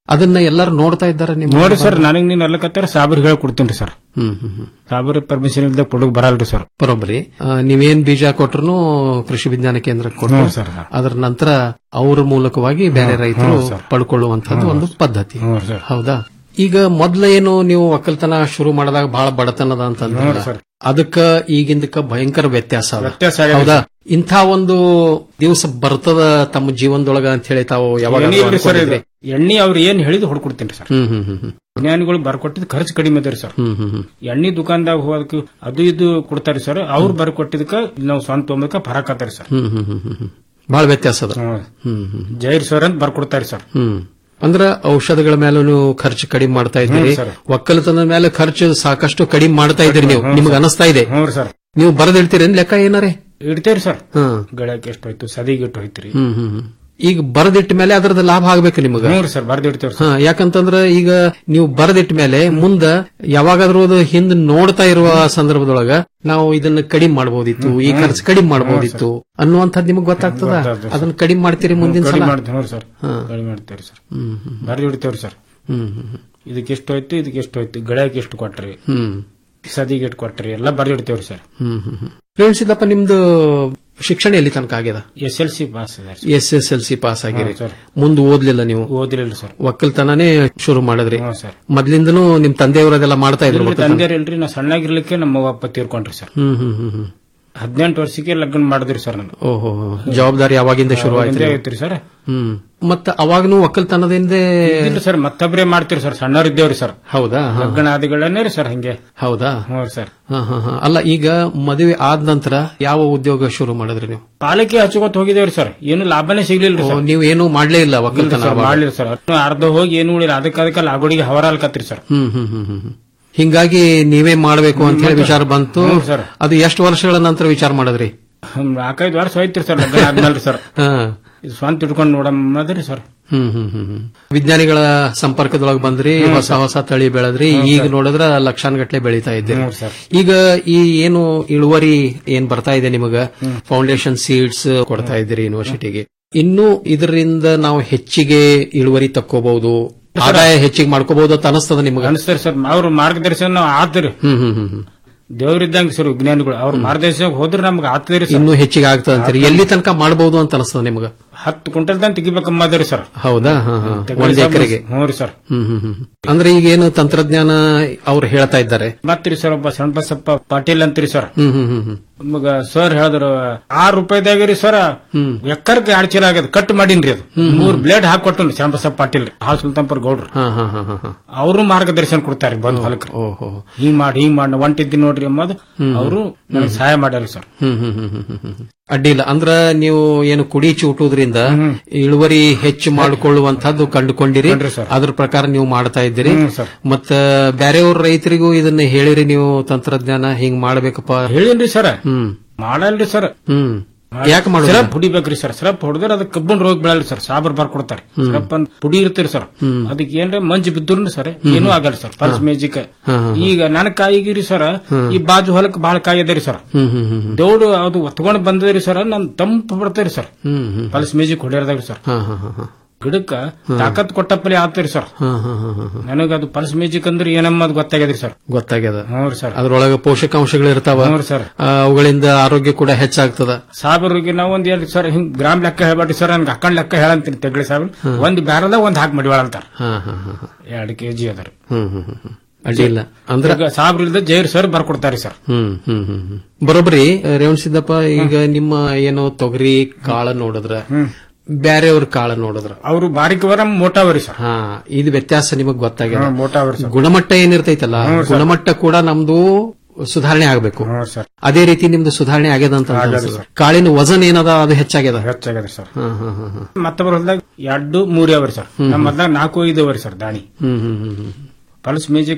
ಅದನ್ನ ಎಲ್ಲರೂ ನೋಡ್ತಾ ಇದ್ದಾರೆ ನಿಮ್ಮ ನೋಡಿ ಸರ್ ನನಗ್ ನೀನ್ ಅಲ್ಲಕತ್ತಾರ ಸಾಬ್ರಿಗೆ ಹೇಳಿ ಕೊಡ್ತೀನಿ ಸರ್ ಹ್ಮ್ ಹ್ಮ್ ಹ್ಮ್ ಸಾಬ್ರ ಪರ್ಮಿಷನ್ ಇಲ್ದ ಕೊಡಕ್ ಬರಲ್ರಿ ಸರ್ ಬರೋಬ್ಬರಿ ಆ, ನೀವೇನ್ ಬೀಜ ಕೊಟ್ರು ಕೃಷಿ ವಿಜ್ಞಾನ ಕೇಂದ್ರಕ್ಕೆ ಕೊಟ್ಟರು ಹ್ಮ್ ಸರ್. ಅದರ ನಂತರ ಅವ್ರ ಮೂಲಕವಾಗಿ ಬೇರೆ ಹ್ಮ್, ರೈತರು ಹ್ಮ್ ಸರ್. ಪಡ್ಕೊಳ್ಳುವಂತದ್ದು ಹ್ಮ್ ಒಂದು ಪದ್ಧತಿ ಹ್ಮ್ ಸರ್. ಹೌದಾ ಈಗ ಮೊದ್ಲ ಏನು ನೀವು ಒಕ್ಕಲ್ತನ ಶುರು ಮಾಡಿದಾಗ ಬಹಳ ಬಡತನದ ಅಂತಂದ್ರೆ ಹ್ಮ್ ಸರ್. ಅದಕ್ಕ ಈಗಿಂದಕ್ಕ ಭಯಂಕರ ವ್ಯತ್ಯಾಸ ಅದ. ವ್ಯತ್ಯಾಸ ಆಗ್ಯದ ಹೌದಾ ಇಂಥ ಒಂದು ದಿವಸ ಬರ್ತದ ತಮ್ಮ ಜೀವನದೊಳಗ ಅಂತ ಹೇಳಿ ತಾವು ಯಾವಾಗ ಏನಿಲ್ರಿ ಸರ್ ಇದು ಎಣ್ಣೆ ಅವ್ರು ಏನ್ ಹೇಳಿದ್ ಹೊಡ್ಕೊಡ್ತೀನಿ ಸರ್ ಹ್ಮ್ ಹ್ಮ್ ಹ್ಮ್ ಹ್ಮ್ ವಿಜ್ಞಾನಿಗಳು ಬರ್ಕೊಟ್ಟಿದ್ ಖರ್ಚು ಕಡಿಮೆ ಅದ ಸರ್ ಹ್ಮ್ ಹ್ಮ್ ಹ್ಮ್ ಎಣ್ಣೆ ದುಕಾನ್ದಾಗ ಹೋದಕ್ಕೆ ಅದು ಇದು ಕೊಡ್ತಾರೆ ಸರ್ ಅವ್ರು ಬರ್ಕೊಟ್ಟಿದ್ಕ ನಾವು ಸ್ವಂತ ತೊಗೊಂಬದಕ್ಕ ಫರಕ್ ಆತಾರಿ ಸರ್ ಹ್ಮ್ ಹ್ಮ್ ಹ್ಮ್ ಹ್ಮ್ ಹ್ಮ್ ಬಹಳ ವ್ಯತ್ಯಾಸ ಅದ ಹ್ಮ್ ಹ್ಮ್ ಜೈರ್ ಸರ್ ಅಂತ ಬರ್ಕೊಡ್ತಾರೆ ಸರ್ ಹ್ಮ್ ಅಂದ್ರ ಔಷಧಗಳ ಮೇಲೂ ನೀವು ಖರ್ಚು ಕಡಿಮೆ ಮಾಡ್ತಾ ಇದ್ದೀರಿ ಹ್ಮ್, ಸರ್. ಒಕ್ಕಲತನದ ಮೇಲೆ ಖರ್ಚು ಸಾಕಷ್ಟು ಕಡಿಮೆ ಮಾಡ್ತಾ ಇದ್ದೀರಿ ನೀವು ಹ್ಮ್, ನಿಮ್ಗೆ ಸರ್. ಅನಿಸ್ತಾ ಇದೆ ಹ್ಞೂ ಸರ್ ನೀವು ಬರದಿಡ್ತೀರಿ ಲೆಕ್ಕ ಏನಾರೇ ಇಡ್ತೇರಿ ಸರ್ ಹ್ಮ್ ಗಳಕ್ಕೆ ಎಷ್ಟು ಹೋಯ್ತು ಸದಿಗೆ ಎಷ್ಟು ಹೋಯ್ತ್ರಿ ಹ್ಮ್ ಹ್ಮ್ ಹ್ಮ್. ಈಗ ಬರದಿಟ್ಟ ಮೇಲೆ ಅದರದ ಲಾಭ ಆಗ್ಬೇಕು ನಿಮಗ ಹ್ಞೂ ಸರ್ ಬರ್ದಿಡ್ತೇವ್ರಿ ಹಾ ಯಾಕಂತಂದ್ರ ಈಗ ನೀವು ಬರದಿಟ್ಟ ಮೇಲೆ ಮುಂದ ಯಾವಾಗಾದ್ರೂ ಅದು ಹಿಂದ್ ನೋಡ್ತಾ ಇರುವ ಸಂದರ್ಭದೊಳಗ ನಾವು ಇದನ್ನ ಕಡಿಮೆ ಮಾಡಬಹುದಿತ್ತು ಈ ಖರ್ಚು ಕಡಿಮೆ ಮಾಡಬಹುದಿತ್ತು ಅನ್ನುವಂಥದ್ದು ನಿಮಗ್ ಗೊತ್ತಾಗ್ತದ ಗೊತ್ತಾಗ್ತದೆ, ಅದನ್ನ ಕಡಿಮೆ ಮಾಡ್ತೀರಿ ಮುಂದಿನ ಕಡಿಮೆ ಸಲ ಮಾಡ್ತೇವೆ ನೋಡಿ ಸರ್ ಹಾ. ಕಡಿಮೆ ಮಾಡ್ತೇವ್ರಿ ಸರ್ ಹ್ಮ್ ಹ್ಮ್ ಬರ್ದಿ ಇಡ್ತೇವ್ರಿ ಸರ್ ಹ್ಮ್ ಹ್ಮ್ ಹ್ಮ್. ಇದಕ್ಕೆ ಎಷ್ಟು ಹೋಯ್ತು ಇದಕ್ಕೆ ಎಷ್ಟು ಹೋಯ್ತು ಗಳಕ್ಕೆ ಎಷ್ಟು ಕೊಟ್ರಿ ಹ್ಮ್ ಸದಿಗೆ ಎಷ್ಟು ಕೊಟ್ರಿ ಎಲ್ಲ ಬರ್ದಿ ಇಡ್ತೇವ್ರಿ ಸರ್ ಹ್ಮ್ ಹ್ಮ್ ಹ್ಮ್ ರೇವಣಸಿದ್ದಪ್ಪ ನಿಮ್ದು ಶಿಕ್ಷಣ ಎಲ್ಲಿ ತನಕ ಆಗ್ಯದ ಎಸ್ ಎಲ್ ಸಿ ಪಾಸ್ ಅದ S S L C pass ಆಗಿರಿ ಹಾ, ಸರ್. ಮುಂದೆ ಓದ್ಲಿಲ್ಲ ನೀವು ಓದಿರಲಿಲ್ಲ ಸರ್ ಒಕ್ಕಲ್ತನನೇ ಶುರು ಮಾಡಿದ್ರಿ ಹ್ಞೂ ಸರ್. ಮೊದ್ಲಿಂದನೂ ನಿಮ್ ತಂದೆಯವರದೆಲ್ಲ ಮಾಡ್ತಾ ಇದ್ರು ಇಲ್ರಿ ಒಕ್ಕಲ್ತನ? ತಂದೆಯರಿಲ್ರಿ ನಾ ಸಣ್ಣಾಗಿರ್ಲಿಕ್ಕೆ ನಮ್ಮ ಅಪ್ಪ ತೀರ್ಕೊಂಡ್ರಿ ಸರ್ ಹ್ಮ್ ಹ್ಮ್ ಹ್ಮ್ ಹ್ಮ್ ಹದಿನೆಂಟು ವರ್ಷಕ್ಕೆ ಲಗ್ನ ಮಾಡಿದ್ರಿ ಸರ್ ನಾನು ಓಹೋ ಜವಾಬ್ದಾರಿ ಅವಾಗಿಂದ ಶುರು ಆಯ್ತು ಐತ್ರಿ ಸರ್ ಹ್ಮ್ ಮತ್ತ ಅವಾಗನು ಒಕ್ಕಲ್ತನದಿಂದ ಇಲ್ರಿ ಸರ್ ಮತ್ತೊಬ್ರೇ ಮಾಡ್ತೀರಿ ಸರ್ ಸಣ್ಣವ್ರಿದ್ದೇವ್ರಿ ಸರ್ ಹೌದಾ ಹಾ. ಲಗ್ನ ಆದಿಗಳನ್ನೇ ರೀ ಸರ್ ಹಂಗೆ ಹೌದಾ ಹ್ಞೂ ಸರ್ ಹಾ, ಹಾ, ಹಾ. ಅಲ್ಲ ಈಗ ಮದುವೆ ಆದ ನಂತರ ಯಾವ ಉದ್ಯೋಗ ಶುರು ಮಾಡಿದ್ರಿ ನೀವು ಪಾಲಕಿ ಹಚ್ಕೋತ ಹೋಗಿದೇವ್ರಿ ಸರ್ ಏನು ಲಾಭನೇ ಸಿಗ್ಲಿಲ್ರಿ ಓ, ಸರ್ ನೀವು ಏನು ಮಾಡ್ಲೇ ಇಲ್ಲ ಇಲ್ರಿ ಒಕ್ಕಲ್ತನ ಸರ್ ಅವಾಗ? ಮಾಡ್ಲಿಲ್ಲ ಸರ್ ಅಷ್ಟು ಅರ್ಧ ಹೋಗಿ ಏನು ಉಳಿಲ್ಲ ಅದಕ್ಕೆ ಅದಕ್ಕೆ ಲಾಗೋಡಿಗೆ ಹವರಾಲ್ಕತ್ರಿ ಸರ್ ಹ್ಮ್ ಹ್ಮ್ ಹ್ಮ್ ಹ್ಮ್ ಹ್ಮ್. ಹಿಂಗಾಗಿ ನೀವೇ ಮಾಡ್ಬೇಕು ಅಂತ ಹೇಳಿ ವಿಚಾರ ಬಂತು ಹ್ಮ್, ಸರ್. ಅದು ಎಷ್ಟು ವರ್ಷಗಳ ನಂತರ ವಿಚಾರ ಮಾಡಿದ್ರಿ ಹ್ಮ್, ನಾಲ್ಕೈದು ವರ್ಷ ಹೋಯ್ತ್ರಿ ಸರ್ ಲಗ್ನ ಆದ್ಮೇಲೆ ಸರ್ ಹಾ. ಇದು ಸ್ವಂತ ಇಟ್ಕೊಂಡು ನೋಡಮ್ಮದ್ರಿ ಸರ್ ಹ್ಮ್ ಹ್ಮ್ ಹ್ಮ್ ಹ್ಮ್. ವಿಜ್ಞಾನಿಗಳ ಸಂಪರ್ಕದೊಳಗೆ ಬಂದ್ರಿ ಹ್ಮ್, ಹೊಸ ಹೊಸ ತಳಿ ಬೆಳೆದ್ರಿ ಹ್ಮ್, ಈಗ ಸರ್. ನೋಡಿದ್ರ ಲಕ್ಷಾನ್ಗಟ್ಲೆ ಬೆಳೀತಾ ಇದ್ದೀರಿ ಹ್ಮ್, ಸರ್. ಈಗ ಈ ಏನು ಇಳುವರಿ ಏನ್ ಬರ್ತಾ ಇದೆ ನಿಮಗ ಫೌಂಡೇಶನ್ ಸೀಡ್ಸ್ ಕೊಡ್ತಾ ಇದ್ದೀರಿ ಯೂನಿವರ್ಸಿಟಿಗೆ ಇನ್ನು ಇದರಿಂದ ನಾವು ಹೆಚ್ಚಿಗೆ ಇಳುವರಿ ತಕ್ಕೋಬಹುದು ಆದಾಯ ಹೆಚ್ಚಿಗೆ ಮಾಡ್ಕೋಬಹುದು ಅಂತ ಅನಿಸ್ತದ ನಿಮಗ ಅನಿಸ್ತರಿ ಸರ್ ಅವ್ರ ಮಾರ್ಗದರ್ಶನ ನಾವು ಆತ್ರಿ ಹ್ಮ್ ಹ್ಮ್ ಹ್ಮ್ ಹ್ಮ್. ದೇವ್ರಿದ್ದಂಗ ಸರ್ ವಿಜ್ಞಾನಿಗಳು ಅವ್ರ ಮಾರ್ಗದರ್ಶನ ಹೋದ್ರೆ ನಮ್ಗೆ ಆತದ್ರಿ ಸರ್ ಇನ್ನೂ ಹೆಚ್ಚಿಗೆ ಆಗ್ತದ ಅಂತೀರಿ ಎಲ್ಲಿ ತನಕ ಮಾಡಬಹುದು ಅಂತ ಅನಿಸ್ತದ ನಿಮಗ ಹತ್ತು ಕ್ವಿಂಟಲ್ ತನಕ ತೆಗಿಬೇಕಮ್ಮದ್ರಿ ಸರ್ ಹೌದಾ ಹಾ ಹಾ ತೆಗಳಿ ಒಂದ್ ಸಾಬ್ರು- ಎಕರೆಗೆ ಹ್ಞೂ ರೀ ಸರ್ ಹ್ಮ್ ಹ್ಮ್ ಹ್ಮ್ ಅಂದ್ರೆ ಈಗ ಏನು ತಂತ್ರಜ್ಞಾನ ಅವ್ರು ಹೇಳ್ತಾ ಇದ್ದಾರೆ ಮತ್ರಿ ಸರ್ ಒಬ್ಬ ಸಣ್ಣಬಸಪ್ಪ ಪಾಟೀಲ್ ಅಂತ್ರಿ ಸರ್ ಹ್ಮ್ ಹ್ಮ್ ಹ್ಮ್ ಹ್ಮ್ ನಮಗ ಸರ್ ಹೇಳಿದ್ರು ಆರು ರೂಪಾಯಿದಾಗ ರೀ ಸರ್ ಎಕ್ಕರ್ಗೆ ಎರಡ್ ಚೀಲ ಆಗ್ಯದ ಕಟ್ ಮಾಡೀನ್ರಿ ಅದು ಮೂರ್ ಬ್ಲೇಡ್ ಹಾಕೊಟ್ಟು ಶರಣಬಸಪ್ಪ ಪಾಟೀಲ್ ರೀ ಹಾಲ್ ಸುಲ್ತಾನ್ಪುರ್ ಗೌಡ್ರು ಹಾ ಹಾ ಹಾ ಹಾ ಹಾ ಅವರು ಮಾರ್ಗದರ್ಶನ ಕೊಡ್ತಾರೆ ಬಂದ್ ಹೊಲಕ್ರಿ ಓಹೋ ಹಿಂಗ್ ಮಾಡಿ ಹಿಂಗ್ ಮಾಡಿ ನಾ ಹೊಂಟಿದ್ದೀನಿ ನೋಡ್ರಿ ಎಂಬುದು ಅವರು ನನಗೆ ಸಹಾಯ ಮಾಡ್ಯಾರ ಸರ್ ಹ್ಮ್ ಹ್ಮ್ ಹ್ಮ್ ಹ್ಮ್ ಹ್ಮ್ ಹ್ಮ್. ಅಡ್ಡಿಲ್ಲ ಅಂದ್ರ ನೀವು ಏನು ಕುಡಿ ಚೂಟುವುದ್ರಿಂದ ಇಳುವರಿ ಹೆಚ್ಚು ಮಾಡಿಕೊಳ್ಳುವಂತಹದ್ದು ಕಂಡುಕೊಂಡಿರಿ ಅದ್ರ ಪ್ರಕಾರ ನೀವು ಮಾಡ್ತಾ ಇದ್ದೀರಿ ಮತ್ತ ಬೇರೆಯವ್ರ ರೈತರಿಗೂ ಇದನ್ನ ಹೇಳಿರಿ ನೀವು ತಂತ್ರಜ್ಞಾನ ಹಿಂಗ್ ಮಾಡ್ಬೇಕಪ್ಪ ಹೇಳಿನ್ರಿ ಸರ್ ಹ್ಮ್ ಮಾಡಲ್ರಿ ಸರ್ ಹ್ಮ್ ಯಾಕೆ ಮಾಡೋದಿಲ್ಲ? ಸಿರಪ್ ಹುಡಿಬೇಕ್ರಿ ಸರ್ ಸಿರಪ್ ಹೊಡೆದ್ರೆ ಅದಕ್ಕೆ ಕಬ್ಬನ್ ರೋಗ ಬೀಳಲ್ರಿ ಸರ್ ಸಾಬರ್ ಬರ್ಕೊಡ್ತಾರೆ ಹ್ಮ್. ಸಿರಪ್ ಅಂತ ಪುಡಿ ಇರ್ತೀರಿ ಸರ್ ಹ್ಮ್. ಅದಕ್ಕೆ ಏನ್ರ ಮಂಜು ಬಿದ್ರು ಸರ್ ಹ್ಮ್. ಏನೂ ಆಗಲ್ಲ ಸರ್ ಪಲ್ಸ್ ಹಾ. ಮೇಜಿಕ್ ಹಾ, ಹಾ, ಹಾ. ಈಗ ನನ್ನ ಕಾಯಿಗಿರಿ ಸರ್ ಹ್ಮ್. ಈ ಬಾಜು ಹೊಲಕ್ಕೆ ಬಹಳ ಕಾಯಿ ಅದರಿ ಸರ್ ಹ್ಮ್ ಹ್ಮ್ ಹ್ಮ್ ಹ್ಮ್. ದೌಡು ಅದು ಒತ್ಕೊಂಡ್ ಬಂದದ್ರಿ ಸರ್ ನನ್ ತಂಪು ಬಿಡ್ತೇರಿ ಸರ್ ಹ್ಮ್ ಹ್ಮ್ ಪಲ್ಸ್ ಮೇಜಿಕ್ ಹೊಡೆಯರ್ದಾಗ ಸರ್ ಹಾ ಹಾ ಹಾ ಹಾ ಗಿಡಕ್ಕ ತಾಕತ್ ಕೊಟ್ಟಪ್ಪಲೆ ಆಗ್ತರಿ ಸರ್ ಹಾ ಹಾ ಹಾ ಹಾ ಹಾ. ನನಗ ಅದು ಪಲ್ಸ್ ಮೇಜಿಕ್ ಅಂದ್ರೆ ಏನಮ್ಮ ಅದು ಗೊತ್ತಾಗ್ಯದ್ರಿ ಸರ್ ಗೊತ್ತಾಗ್ಯದ ಹ್ಞೂ ಸರ್ ಅದ್ರೊಳಗ ಪೋಷಕಾಂಶಗಳು ಇರ್ತಾವ ಹ್ಞೂ ಸರ್. ಆ, ಅವುಗಳಿಂದ ಆರೋಗ್ಯ ಕೂಡ ಹೆಚ್ಚಾಗ್ತದ ಸಾಬರಿಗೆ ನಾವು ಒಂದ್ ಎರಡು ಸರ್ ಹಿಂಗ್ ಗ್ರಾಮ್ ಲೆಕ್ಕ ಹೇಳ್ಬೇಡ್ರಿ ಸರ್ ನನ್ಗೆ ಅಕ್ಕಂಡ್ ಲೆಕ್ಕ ಹೇಳಂತೀನಿ ತೆಗ್ಳಿ ಸಾಬ್ ಹ್ಮ್. ಒಂದ್ ಬ್ಯಾರಲ್ದಾಗ ಒಂದ್ ಹಾಕಿ ಮಡಿವಾಳ ಅಂತಾರ ಹಾ ಹಾ ಹಾ ಹಾ. ಎರಡು ಕೆಜಿ ಅದಾರ ಹ್ಮ್ ಹ್ಮ್ ಹ್ಮ್ ಹ್ಮ್. ಅಡ್ಡಿಲ್ಲ ಅಂದ್ರ ಈಗ ಸಾಬ್ರ ಇಲ್ದ ಜೈರ್ ಸರ್ ಬರ್ಕೊಡ್ತಾರಿ ಸರ್ ಹ್ಮ್ ಹ್ಮ್ ಹ್ಮ್ ಹ್ಮ್. ಬರೋಬ್ಬರಿ ರೇವಣ್ ಸಿದ್ದಪ್ಪ ಈಗ ನಿಮ್ಮ ಏನು ತೊಗರಿ ಕಾಳ ನೋಡಿದ್ರ ಬ್ಯಾರೆಯವ್ರ ಕಾಳ ನೋಡಿದ್ರ ಅವರು ಬಾರಿಕ ವರ ಮೋಟಾವರಿ ಸರ್ ಹಾ ಇದು ವ್ಯತ್ಯಾಸ ನಿಮಗ್ ಗೊತ್ತಾಗ್ಯದ ಹಾ, ಮೋಟಾವರಿ ಸರ್ ಗುಣಮಟ್ಟ ಏನಿರ್ತೈತಲ್ಲ ಹ್ಮ್, ಸರ್. ಗುಣಮಟ್ಟ ಕೂಡ ನಮ್ದು ಸುಧಾರಣೆ ಆಗ್ಬೇಕು ಸರ್ ಅದೇ ರೀತಿ ನಿಮ್ದು ಸುಧಾರಣೆ ಆಗ್ಯದ ಅಂತ ಆಗ್ಯದ ಅನ್ಸುತ್ತೆ. ಸರ್. ಕಾಳಿನ ವಜನ್ ಏನದ ಅದು ಹೆಚ್ಚಾಗ್ಯದ ಹೆಚ್ಚಾಗ್ಯದ ಸರ್ ಹಾ ಹಾ ಹಾ ಹಾ. ಮತ್ತೊಬ್ಬರ ಹೊಲದಾಗ ಎರಡು ಮೂರೇ ಅವರಿ ಸರ್ ಹ್ಮ್. ನಮ್ಮ ಹೊಲದಾಗ ನಾಲ್ಕು ಐದು ಅವರಿ ಸರ್ ದಾಣಿ ಹ್ಮ್ ಹ್ಮ್ ಹ್ಮ್ ಹ್ಮ್ ಪಲ್ಸ್ ಮ್ಯೂಸಿಕ್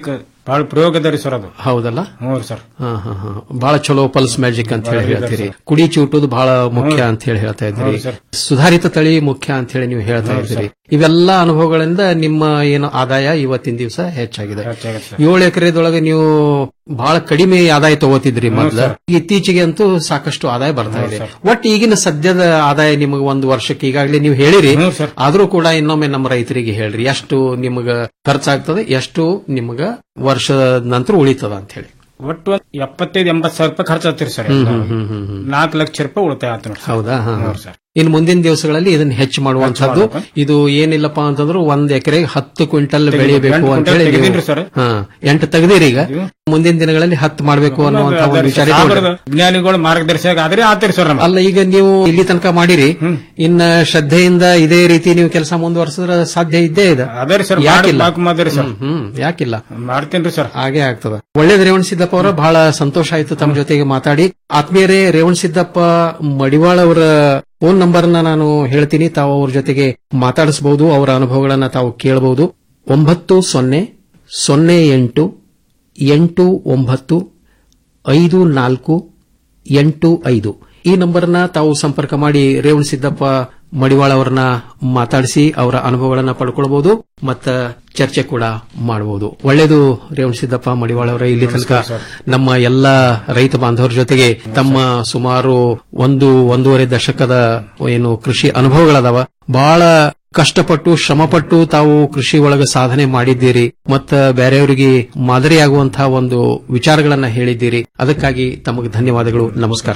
ಬಹಳ ಪ್ರಯೋಗ ಅದ ರೀ ಸರ್ ಅದು ಹೌದಲ್ಲ ಹ್ಞೂ ಸರ್ ಹಾ ಹಾ ಹಾ ಬಹಳ ಚಲೋ ಪಲ್ಸ್ ಮ್ಯಾಜಿಕ್ ಅಂತ ಹೇಳಿ ಬಹಳ ಇದೆ ಹೇಳ್ತೀರಿ ಸರ್. ಕುಡಿ ಚೂಟುದು ಬಹಳ ಮುಖ್ಯ ಹ್ಞೂ. ಅಂತ ಹೇಳಿ ಹೇಳ್ತಾ ಇದ್ದೀರಿ ಹೌದು ಸರ್. ಸುಧಾರಿತ ತಳಿ ಮುಖ್ಯ ಅಂತ ಹೇಳಿ ನೀವು ಹೇಳ್ತಾ ಹೌದು ಇದ್ದೀರಿ ಇವೆಲ್ಲ ಅನುಭವಗಳಿಂದ ನಿಮ್ಮ ಏನು ಆದಾಯ ಇವತ್ತಿನ ದಿವಸ ಹೆಚ್ಚಾಗಿದೆ ಹೆಚ್ಚಾಗಿದೆ ಸರ್. ಏಳು ಎಕರೆದೊಳಗೆ ನೀವು ಬಹಳ ಕಡಿಮೆ ಆದಾಯ ತಗೋತಿದ್ರಿ ಹ್ಞೂ ಮೊದ್ಲು ಸರ್. ಇತ್ತೀಚೆಗೆ ಅಂತೂ ಸಾಕಷ್ಟು ಆದಾಯ ಬರ್ತಾ ಹ್ಞೂ ಇದೆ ಸರ್. ಒಟ್ಟು ಈಗಿನ ಸದ್ಯದ ಆದಾಯ ನಿಮಗೆ ಒಂದು ವರ್ಷಕ್ಕೆ ಈಗಾಗಲೇ ನೀವು ಹೇಳಿರಿ ಹ್ಞೂ ಸರ್. ಆದ್ರೂ ಕೂಡ ಇನ್ನೊಮ್ಮೆ ನಮ್ಮ ರೈತರಿಗೆ ಹೇಳ್ರಿ ಎಷ್ಟು ನಿಮಗ ಖರ್ಚಾಗ್ತದೆ ಎಷ್ಟು ನಿಮಗ ವರ್ಷದ ನಂತರ ಉಳಿತದ ಅಂತ ಹೇಳಿ ಒಟ್ಟು ಒಂದ್ ಎಪ್ಪತ್ತೈದು ಎಂಬತ್ತು ಸಾವಿರ ರೂಪಾಯಿ ಖರ್ಚು ಆಗ್ತೀರಿ ಸರ್ ಹ್ಮ್, ಹ್ಮ್, ಹ್ಮ್, ಹ್ಮ್, ಹ್ಮ್. ನಾಲ್ಕು ಲಕ್ಷ ರೂಪಾಯಿ ಉಳಿತಾಯ ಆಯ್ತು ನೋಡಿ ಹೌದಾ ಹಾ, ಹಾ. ಹ್ಞೂ ಸರ್ ಇನ್ನು ಮುಂದಿನ ದಿವಸಗಳಲ್ಲಿ ಇದನ್ನ ಹೆಚ್ಚು ಮಾಡುವಂತದ್ದು ಹೆಚ್ಚು ಇದು ಏನಿಲ್ಲಪ್ಪ ಅಂತಂದ್ರೆ ಒಂದ್ ಎಕರೆಗೆ ಹತ್ತು ಕ್ವಿಂಟಲ್ ತೆಗಿಬೇಕು. ಬೆಳೆಯಬೇಕು ಎಂಟು ಅಂತ ಕ್ವಿಂಟಲ್ ಹೇಳಿ ನೀವು- ತೆಗೆದೀನ್ರಿ ಸರ್. ಹಾ ಎಂಟು ತೆಗೆದಿರಿ ಈಗ ಮುಂದಿನ ದಿನಗಳಲ್ಲಿ ಹತ್ತು ಮಾಡಬೇಕು ಅನ್ನುವಂತ ಒಂದು ವಿಚಾರ ಇಟ್ಕೊಂಡ್ರಿ. ವಿಜ್ಞಾನಿಗಳು ಮಾರ್ಗದರ್ಶಕ ಆದ್ರೆ ಆತೀರಿ ಸರ್ ನಮ್ಗೆ. ಅಲ್ಲ ಈಗ ನೀವು ಇಲ್ಲಿ ತನಕ ಮಾಡಿರಿ ಇನ್ನ ಶ್ರದ್ಧೆಯಿಂದ ಇದೇ ರೀತಿ ನೀವು ಕೆಲಸ ಮುಂದುವರ್ಸಿದ್ರೆ ಸಾಧ್ಯ ಇದ್ದೇ ಇದೆ ಅದೇ ರೀ ಸರ್ ಯಾಕಿಲ್ಲ ಮಾಡಿ ಮಾದ್ರಿ ಸರ್ ಹ್ಮ್, ಹ್ಮ್ ಯಾಕಿಲ್ಲ ಮಾಡ್ತೇನ್ರಿ ಸರ್ ಹಾಗೆ ಆಗ್ತದ ಒಳ್ಳೇದು ರೇವಣ್ ಸಿದ್ದಪ್ಪ ಅವರ ಬಹಳ ಸಂತೋಷ ಆಯ್ತು ತಮ್ಮ ಜೊತೆಗೆ ಮಾತಾಡಿ ಆತ್ಮೀಯರೇ ರೇವಣ್ ಸಿದ್ದಪ್ಪ ಮಡಿವಾಳ್ ಅವರ ಫೋನ್ ನಂಬರ್ ನಾನು ಹೇಳ್ತೀನಿ ತಾವು ಅವ್ರ ಜೊತೆಗೆ ಮಾತಾಡಿಸಬಹುದು ಅವರ ಅನುಭವಗಳನ್ನ ತಾವು ಕೇಳಬಹುದು ಒಂಬತ್ತು ಸೊನ್ನೆ ಸೊನ್ನೆ ಎಂಟು ಎಂಟು ಒಂಬತ್ತು ಐದು ನಾಲ್ಕು ಎಂಟು ಐದು ಈ ನಂಬರ್ನ ತಾವು ಸಂಪರ್ಕ ಮಾಡಿ ರೇವಣ್ ಸಿದ್ದಪ್ಪ ಮಡಿವಾಳ ಅವರನ್ನ ಮಾತಾಡಿಸಿ ಅವರ ಅನುಭವಗಳನ್ನ ಪಡ್ಕೊಳ್ಬಹುದು ಮತ್ತ ಚರ್ಚೆ ಕೂಡ ಮಾಡಬಹುದು ಒಳ್ಳೇದು ರೇವಣ್ ಸಿದ್ದಪ್ಪ ಮಡಿವಾಳ ಅವರ ಇಲ್ಲಿ ತನಕ ನಮ್ಮ ಎಲ್ಲ ರೈತ ಬಾಂಧವರ ಜೊತೆಗೆ ತಮ್ಮ ಸುಮಾರು ಒಂದು ಒಂದೂವರೆ ದಶಕದ ಏನು ಕೃಷಿ ಅನುಭವಗಳದಾವ ಬಹಳ ಕಷ್ಟಪಟ್ಟು ಶ್ರಮಪಟ್ಟು ತಾವು ಕೃಷಿ ಒಳಗ ಸಾಧನೆ ಮಾಡಿದ್ದೀರಿ ಮತ್ತ ಬೇರೆಯವರಿಗೆ ಮಾದರಿಯಾಗುವಂತಹ ಒಂದು ವಿಚಾರಗಳನ್ನ ಹೇಳಿದ್ದೀರಿ ಅದಕ್ಕಾಗಿ ತಮಗೆ ಧನ್ಯವಾದಗಳು ನಮಸ್ಕಾರ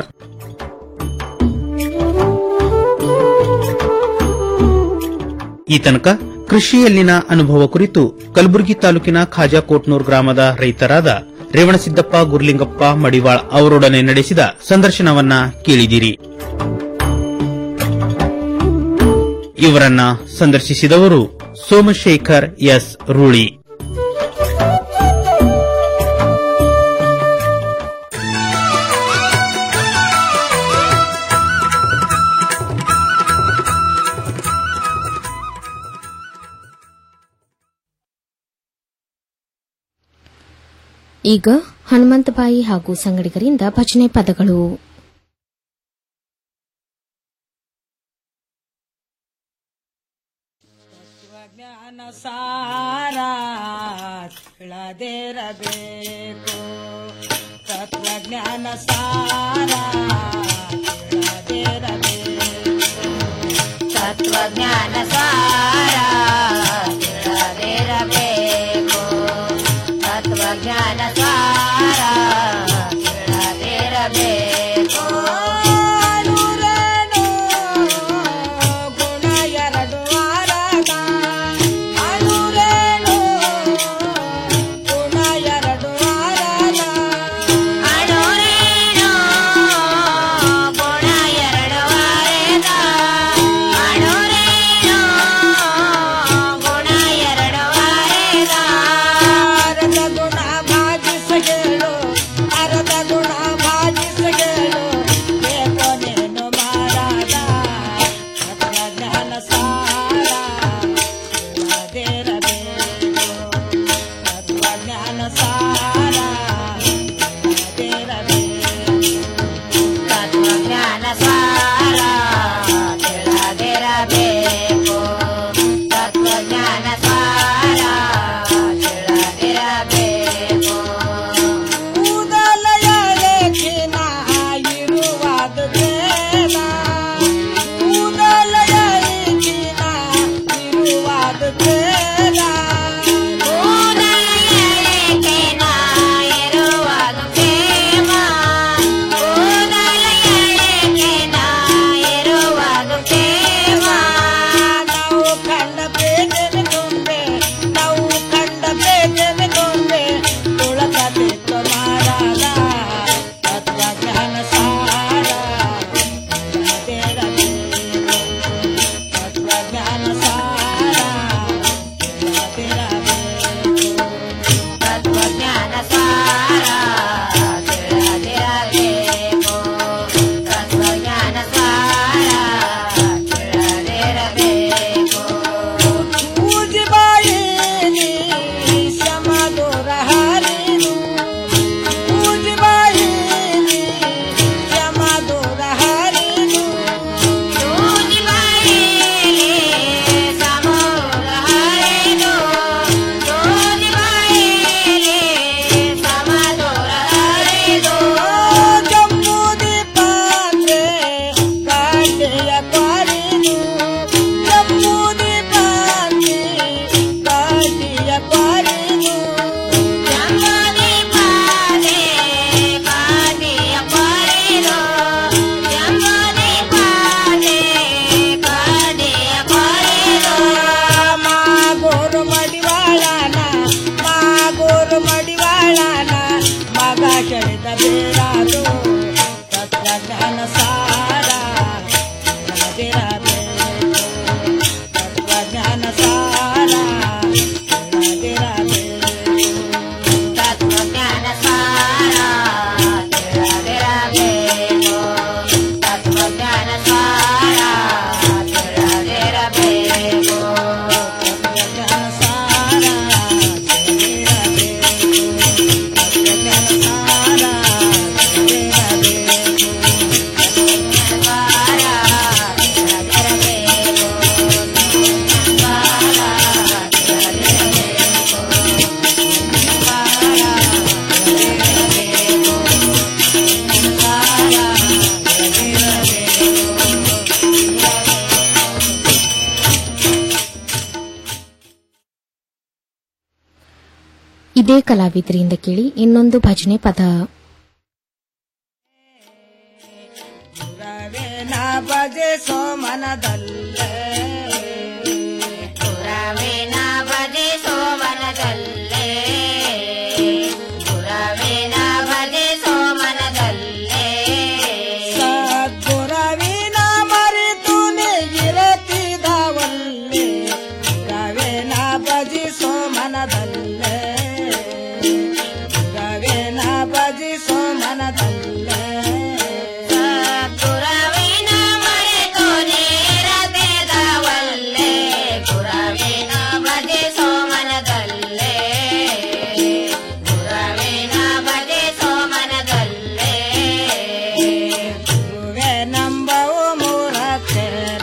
ಈ ತನಕ ಕೃಷಿಯಲ್ಲಿನ ಅನುಭವ ಕುರಿತು ಕಲಬುರಗಿ ತಾಲೂಕಿನ ಖಾಜಾಕೋಟ್ನೂರ್ ಗ್ರಾಮದ ರೈತರಾದ ರೇವಣಸಿದ್ದಪ್ಪ ಗುರ್ಲಿಂಗಪ್ಪ ಮಡಿವಾಳ್ ಅವರೊಡನೆ ನಡೆಸಿದ ಸಂದರ್ಶನವನ್ನ ಕೇಳಿದಿರಿ ಇವರನ್ನ ಸಂದರ್ಶಿಸಿದವರು ಸೋಮಶೇಖರ್ ಎಸ್ ರೂಳಿ ಈಗ ಹನುಮಂತಬಾಯಿ ಹಾಗೂ ಸಂಗಡಿಗರಿಂದ ಭಜನೆ ಪದಗಳು ಸಾರ ತಿಳದಿರಬೇಕು ತತ್ವಜ್ಞಾನ ಸಾರ ತಿಳದಿರಬೇಕು ತತ್ವಜ್ಞಾನ ಸಾರ ತಿಳದಿರಬೇಕು ತತ್ವಜ್ಞಾನ ಸಾರ ತಿಳದಿರಬೇಕು ನೂರೇನು ಗುಣ ಎರಡು ವಾರದ ಅಣುರೇಣು ಗುಣ ಎರಡು ವಾರದ ಅಣುರೇಣು ಗುಣ ಎರಡು ವಾರದ ಅಣುರೇಣು ಗುಣ ಎರಡು ವಾರದ ಅರದ ಗುಣ ಭಾಗಿಸಗೇಳು ಅರದ ಗುಣ ಭಾಗಿಸಗೇಳು ತತ್ವಜ್ಞಾನ ಸಾರ ತಿಳಿದಿರಬೇಕು ತತ್ವಜ್ಞಾನ ಸಾರ ತಿಳಿದಿರಬೇಕು ತತ್ವಜ್ಞಾನ ಸಾರ ತಿಳಿದಿರಬೇಕು ತತ್ವಜ್ಞಾನ ಸಾರ ತಿಳಿದಿರಬೇಕು ತತ್ವಜ್ಞಾನ ಸಾರ ಇದೇ ಕಲಾವಿದರಿಂದ ಕೇಳಿ ಇನ್ನೊಂದು ಭಜನೆ ಪದ ಪುರವೇನ ಭಜೆ ಸೋಮನದಲ್ಲೇ ಪುರವೇನ ಭಜೆ ಸೋಮನದಲ್ಲೇ ಪುರವೇನ ಭಜೆ ಸೋಮನದಲ್ಲೇ ಸದ್ಗುರವಿನ ಮರೆತು ನೀಗಿರತಿದವಲ್ಲೇ ಪುರವೇನ ಭಜಿ ಸೋಮನದಲ್ಲೇ ಪುರವೇನ ಭಜಿ ಸೋಮನದಲ್ಲೇ ಪುರವಿನ ಮರೆತು ನೇರತೆದವಲ್ಲೇ ಪುರವಿನ ಭಜೆ ಸೋಮನದಲ್ಲೇ ಪುರವಿನ ಭಜೆ ಸೋಮನದಲ್ಲೇ ಗುರುವೆ ನಂಬವು ಮೂರತ್ತೆರ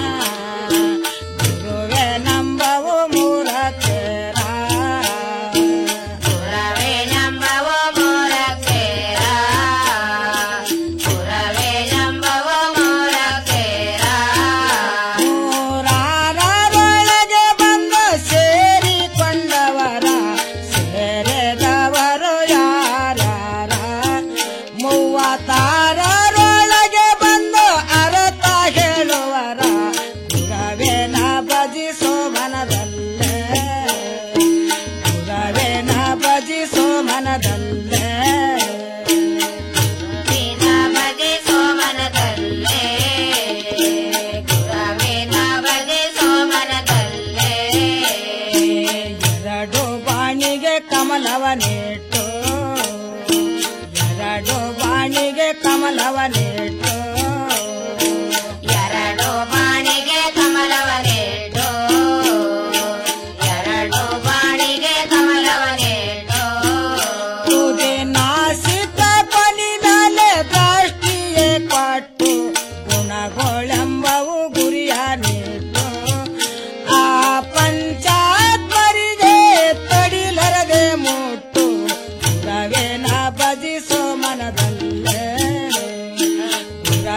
ಗುರುವೆ ನಂಬವು ಮೂರತ್ತೆರ ಪುರವೇ ನಂಬವು ಮೂರತ್ತೆರ ಪುರವೇ ನಂಬವು ಮೂರತ್ತೆರ ಮೂರಾರೊಳಗೆ ಬಂದು ಸೇರಿಕೊಂಡವರ ಸೇರಿದವರು ಯಾರ್ಯಾರ ಮೂವತ್ತಾರರೊಳಗೆ ಬಂದು ಅರತ ಹೇಳುವರ ಗುರವೇನ ಭಜಿಸೋ ಮನದಲ್ಲೇ ಗುರವೇನ ಭಜಿಸೋ ಮನದಲ್ಲೇ ಭಜಿಸೋ ಮನದಲ್ಲೇ ಗುರವೇನ ಭಜಿಸೋ ಮನದಲ್ಲೇ ಎರಡು ಬಾಣಿಗೆ ಕಮಲವನಿಟ್ಟು ಎರಡು ಬಾಣಿಗೆ ಕಮಲವನಿಟ್ಟು ಎರಡು ಬಾಣಿಗೆ ಕಮಲವನಿಟ್ಟು ಎರಡು ಬಾಣಿಗೆ ಕಮಲವನಿಟ್ಟು ತುದಿ ನಾಸಿಕ ಪನಿ ಮೇಲೆ ದೃಷ್ಟಿಯೇ ಕೊಟ್ಟು ಗುಣಗಳೆಂಬವು ಗುರಿಯ ನೀಟ್ಟು ಆ ಪಂಚಾತ್ಮರಿಗೆ ತಡಿಲರದೆ ಮುಟ್ಟು ಗುರವೇನ ಭಜಿಸೋ ಮನದಲ್ಲೇ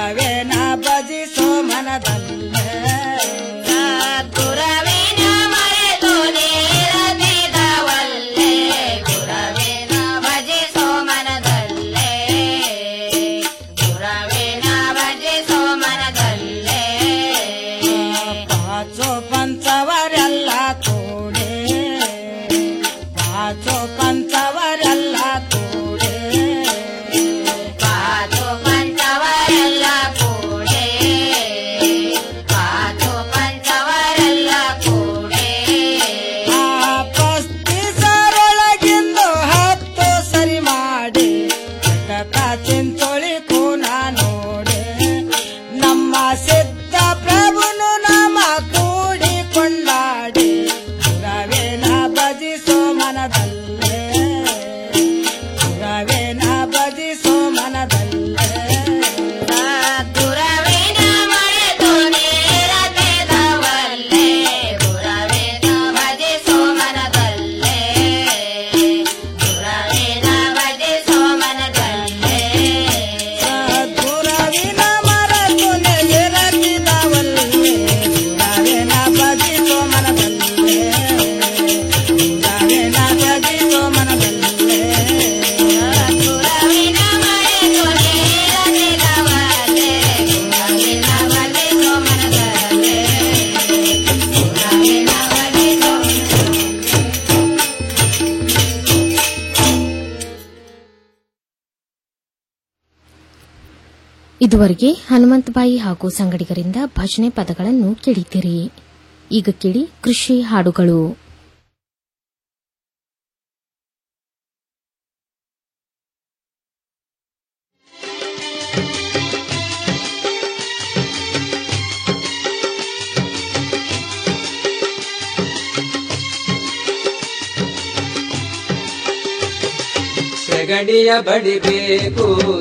ಇದುವರೆಗೆ ಹನುಮಂತಬಾಯಿ ಹಾಗೂ ಸಂಗಡಿಗರಿಂದ ಭಜನೆ ಪದಗಳನ್ನು ಕೇಳಿದ್ದೀರಿ ಈಗ ಕೇಳಿ ಕೃಷಿ ಹಾಡುಗಳು ಸೆಗಡಿಯ ಬಡಿಬೇಕು